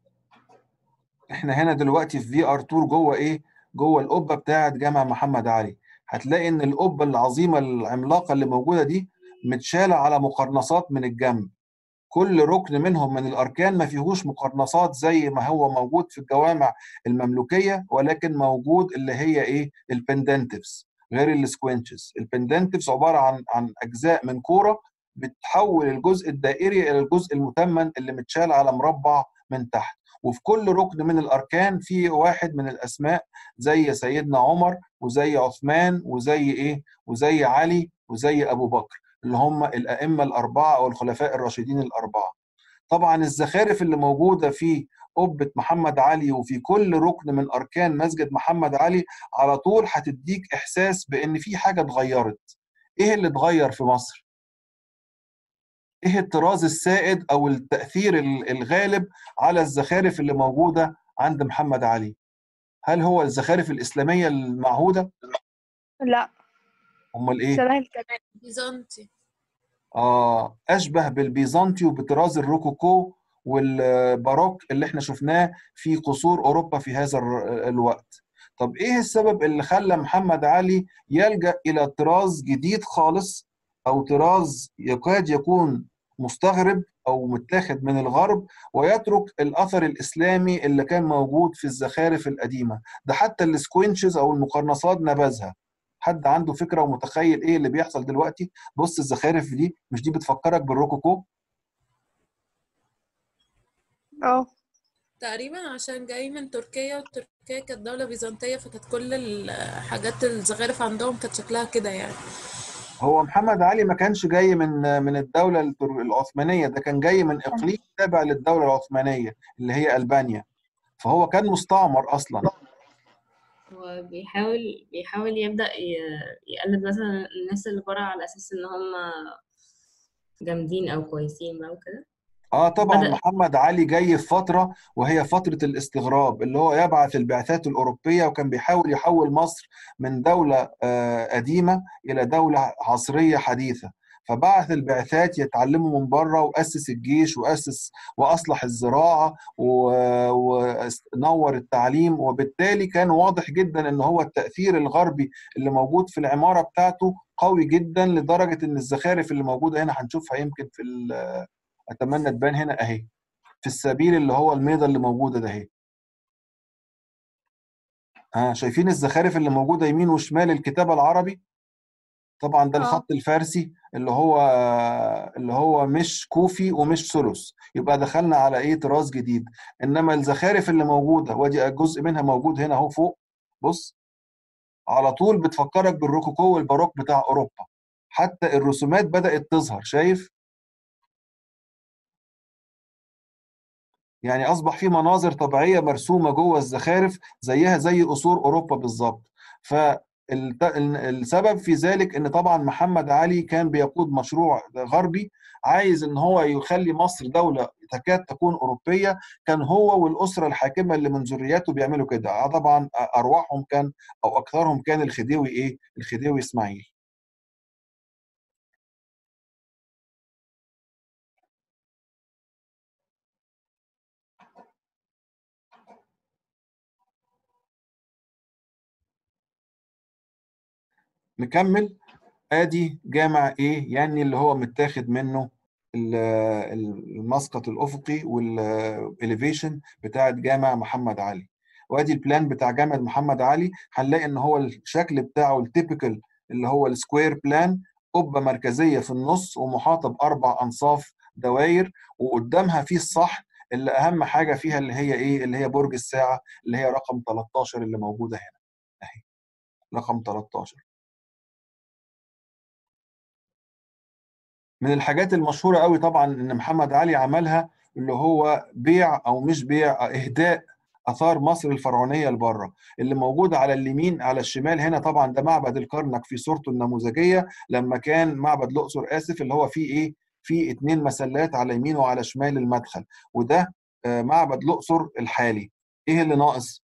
احنا هنا دلوقتي في في ار تور جوه ايه جوه القبه بتاعه جامع محمد علي هتلاقي ان القبه العظيمه العملاقه اللي موجوده دي متشاله على مقرنصات من الجنب كل ركن منهم من الاركان ما فيهوش مقرنصات زي ما هو موجود في الجوامع المملوكيه ولكن موجود اللي هي ايه البندنتفز غير السكوينشز البندنتفز عباره عن عن اجزاء من كوره بتحول الجزء الدائري الى الجزء المتمن اللي متشال على مربع من تحت وفي كل ركن من الاركان في واحد من الاسماء زي سيدنا عمر وزي عثمان وزي ايه وزي علي وزي ابو بكر اللي هم الائمه الاربعه او الخلفاء الراشدين الاربعه طبعا الزخارف اللي موجوده في قبه محمد علي وفي كل ركن من اركان مسجد محمد علي على طول هتديك احساس بان في حاجه اتغيرت ايه اللي اتغير في مصر ايه الطراز السائد او التاثير الغالب على الزخارف اللي موجوده عند محمد علي هل هو الزخارف الاسلاميه المعهوده لا امال ايه شبه الكمان بيزنطي اه اشبه بالبيزنطي وبطراز الروكوكو والباروك اللي احنا شفناه في قصور اوروبا في هذا الوقت طب ايه السبب اللي خلى محمد علي يلجا الى طراز جديد خالص او طراز يكاد يكون مستغرب او متاخد من الغرب ويترك الاثر الاسلامي اللي كان موجود في الزخارف القديمه ده حتى السكوينشز او المقرنصات نبذها حد عنده فكره ومتخيل ايه اللي بيحصل دلوقتي بص الزخارف دي مش دي بتفكرك بالروكوكو اه تقريبا عشان جاي من تركيا وتركيا كانت دولة بيزنطية فكانت كل الحاجات الزخارف عندهم كانت شكلها كده يعني هو محمد علي ما كانش جاي من من الدولة التر- العثمانية ده كان جاي من إقليم تابع للدولة العثمانية اللي هي ألبانيا فهو كان مستعمر أصلا هو بيحاول بيحاول يبدأ ي- يقلد مثلا الناس اللي بره على أساس إن هم جامدين أو كويسين بقى وكده اه طبعا بدأ محمد علي جاي في فترة وهي فترة الاستغراب اللي هو يبعث البعثات الأوروبية وكان بيحاول يحول مصر من دولة آه قديمة إلى دولة عصرية حديثة فبعث البعثات يتعلموا من بره واسس الجيش واسس واصلح الزراعه و- ونور التعليم وبالتالي كان واضح جدا ان هو التاثير الغربي اللي موجود في العماره بتاعته قوي جدا لدرجه ان الزخارف اللي موجوده هنا هنشوفها يمكن في ال- اتمنى تبان هنا اهي في السبيل اللي هو الميضه اللي موجوده ده اهي ها شايفين الزخارف اللي موجوده يمين وشمال الكتابه العربي طبعا ده اه الخط الفارسي اللي هو اللي هو مش كوفي ومش ثلث يبقى دخلنا على ايه طراز جديد انما الزخارف اللي موجوده وادي جزء منها موجود هنا اهو فوق بص على طول بتفكرك بالروكوكو والباروك بتاع اوروبا حتى الرسومات بدات تظهر شايف يعني اصبح في مناظر طبيعيه مرسومه جوه الزخارف زيها زي قصور اوروبا بالظبط فالسبب في ذلك ان طبعا محمد علي كان بيقود مشروع غربي عايز ان هو يخلي مصر دوله تكاد تكون اوروبيه كان هو والاسره الحاكمه اللي من ذرياته بيعملوا كده طبعا ارواحهم كان او اكثرهم كان الخديوي ايه الخديوي اسماعيل نكمل ادي جامع ايه يعني اللي هو متاخد منه ال- المسقط الافقي والاليفيشن بتاعت جامع محمد علي وادي البلان بتاع جامع محمد علي هنلاقي ان هو الشكل بتاعه التيبيكال اللي هو السكوير بلان قبه مركزيه في النص ومحاطه باربع انصاف دوائر وقدامها في الصحن اللي اهم حاجه فيها اللي هي ايه اللي هي برج الساعه اللي هي رقم 13 اللي موجوده هنا اهي رقم 13 من الحاجات المشهورة قوي طبعا ان محمد علي عملها اللي هو بيع او مش بيع اهداء اثار مصر الفرعونيه لبره اللي موجود على اليمين على الشمال هنا طبعا ده معبد الكرنك في صورته النموذجيه لما كان معبد الاقصر اسف اللي هو فيه ايه فيه اتنين مسلات على يمين وعلى شمال المدخل وده آه، معبد الاقصر الحالي ايه اللي ناقص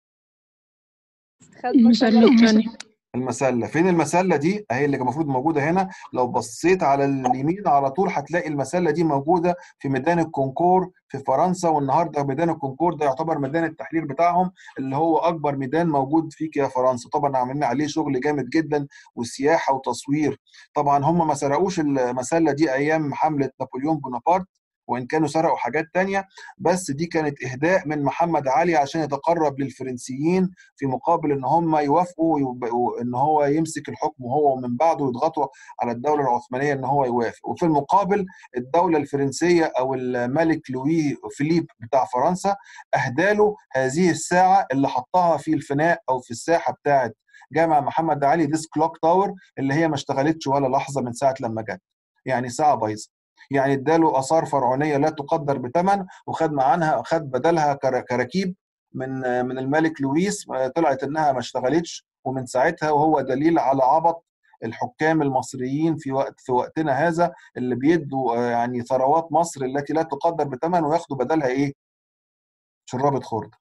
خد المسلة مسألة الثانية المسله فين المسله دي اهي اللي المفروض موجوده هنا لو بصيت على اليمين على طول هتلاقي المسله دي موجوده في ميدان الكونكور في فرنسا والنهارده ميدان الكونكور ده يعتبر ميدان التحرير بتاعهم اللي هو اكبر ميدان موجود فيك يا فرنسا طبعا عملنا عليه شغل جامد جدا وسياحه وتصوير طبعا هم ما سرقوش المسله دي ايام حمله نابليون بونابرت وان كانوا سرقوا حاجات تانية بس دي كانت اهداء من محمد علي عشان يتقرب للفرنسيين في مقابل ان هم يوافقوا ويبقوا- ان هو يمسك الحكم هو ومن بعده يضغطوا على الدوله العثمانيه ان هو يوافق وفي المقابل الدوله الفرنسيه او الملك لوي فيليب بتاع فرنسا اهدى له هذه الساعه اللي حطها في الفناء او في الساحه بتاعه جامع محمد علي ديس كلوك تاور اللي هي ما اشتغلتش ولا لحظه من ساعه لما جت يعني ساعه بايظه يعني اداله اثار فرعونيه لا تقدر بثمن وخد معاها خد بدلها كر- كراكيب من من الملك لويس طلعت انها ما اشتغلتش ومن ساعتها وهو دليل على عبط الحكام المصريين في وقت في وقتنا هذا اللي بيدوا آه، يعني ثروات مصر التي لا تقدر بثمن وياخدوا بدلها ايه؟ شرابة خردة.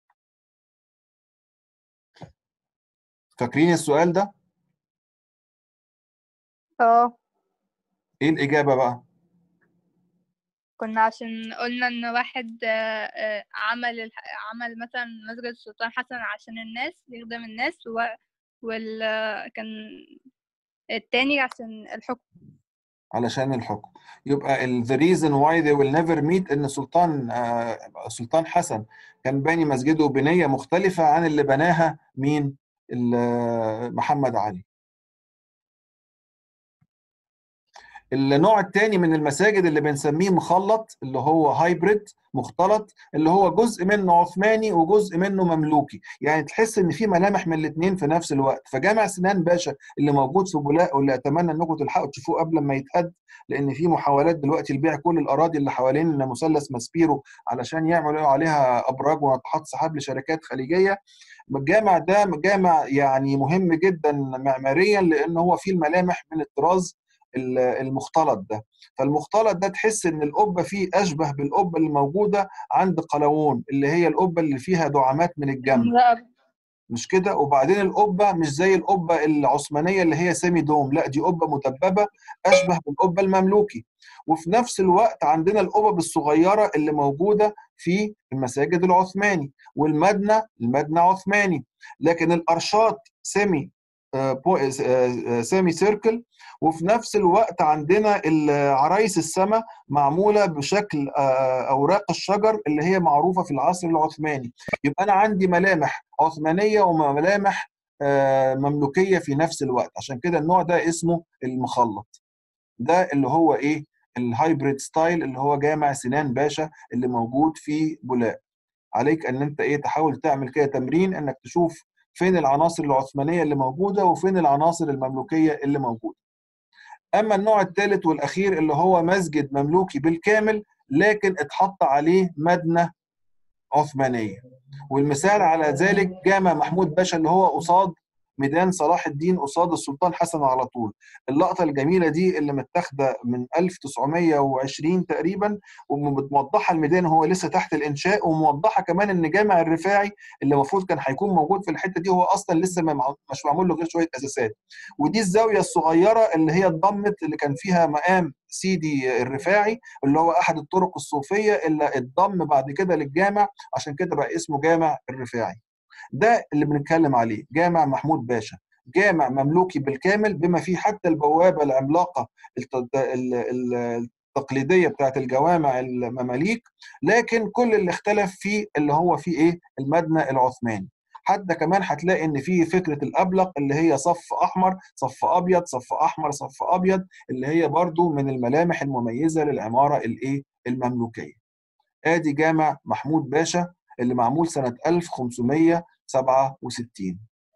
فاكرين السؤال ده؟ اه ايه الإجابة بقى؟ كنا عشان قلنا ان واحد آه، آه، عمل الح- عمل مثلا مسجد السلطان حسن عشان الناس يخدم الناس و... وال آه، كان التاني عشان الحكم علشان الحكم يبقى ال the reason why they will never meet ان سلطان آه، سلطان حسن كان باني مسجده بنية مختلفة عن اللي بناها مين ال- آه، محمد علي النوع الثاني من المساجد اللي بنسميه مخلط اللي هو هايبريد مختلط اللي هو جزء منه عثماني وجزء منه مملوكي يعني تحس ان في ملامح من الاثنين في نفس الوقت فجامع سنان باشا اللي موجود في بولاق واللي اتمنى انكم تلحقوا تشوفوه قبل ما يتهد لان في محاولات دلوقتي لبيع كل الاراضي اللي حوالين مثلث ماسبيرو علشان يعملوا عليها ابراج وناطحات سحاب لشركات خليجيه الجامع ده جامع يعني مهم جدا معماريا لان هو فيه الملامح من الطراز ال- المختلط ده فالمختلط ده تحس ان القبه فيه اشبه بالقبه اللي موجوده عند قلاوون اللي هي القبه اللي فيها دعامات من الجنب الرقبة مش كده وبعدين القبه مش زي القبه العثمانيه اللي هي سيمي دوم لا دي قبه مدببه اشبه بالقبه المملوكي وفي نفس الوقت عندنا القبب الصغيره اللي موجوده في المساجد العثماني والمدنه المدنه عثماني لكن الارشات سيمي سيمي سيركل وفي نفس الوقت عندنا عرايس السماء معموله بشكل اوراق الشجر اللي هي معروفه في العصر العثماني يبقى انا عندي ملامح عثمانيه وملامح مملوكيه في نفس الوقت عشان كده النوع ده اسمه المخلط ده اللي هو ايه الهايبريد ستايل اللي هو جامع سنان باشا اللي موجود في بولاق عليك ان انت ايه تحاول تعمل كده تمرين انك تشوف فين العناصر العثمانيه اللي موجوده وفين العناصر المملوكيه اللي موجوده اما النوع الثالث والاخير اللي هو مسجد مملوكي بالكامل لكن اتحط عليه مدنه عثمانيه والمثال على ذلك جامع محمود باشا اللي هو قصاد ميدان صلاح الدين قصاد السلطان حسن على طول اللقطه الجميله دي اللي متاخده من 1920 تقريبا وموضحه الميدان هو لسه تحت الانشاء وموضحه كمان ان جامع الرفاعي اللي المفروض كان هيكون موجود في الحته دي هو اصلا لسه مش معمول له غير شويه اساسات ودي الزاويه الصغيره اللي هي اتضمت اللي كان فيها مقام سيدي الرفاعي اللي هو احد الطرق الصوفيه اللي اتضم بعد كده للجامع عشان كده بقى اسمه جامع الرفاعي ده اللي بنتكلم عليه جامع محمود باشا جامع مملوكي بالكامل بما فيه حتى البوابه العملاقه التقليديه بتاعت الجوامع المماليك لكن كل اللي اختلف فيه اللي هو فيه ايه المبنى العثماني حتى كمان هتلاقي ان في فكره الابلق اللي هي صف احمر صف ابيض صف احمر صف ابيض اللي هي برضو من الملامح المميزه للعماره الايه المملوكيه ادي جامع محمود باشا اللي معمول سنه 1567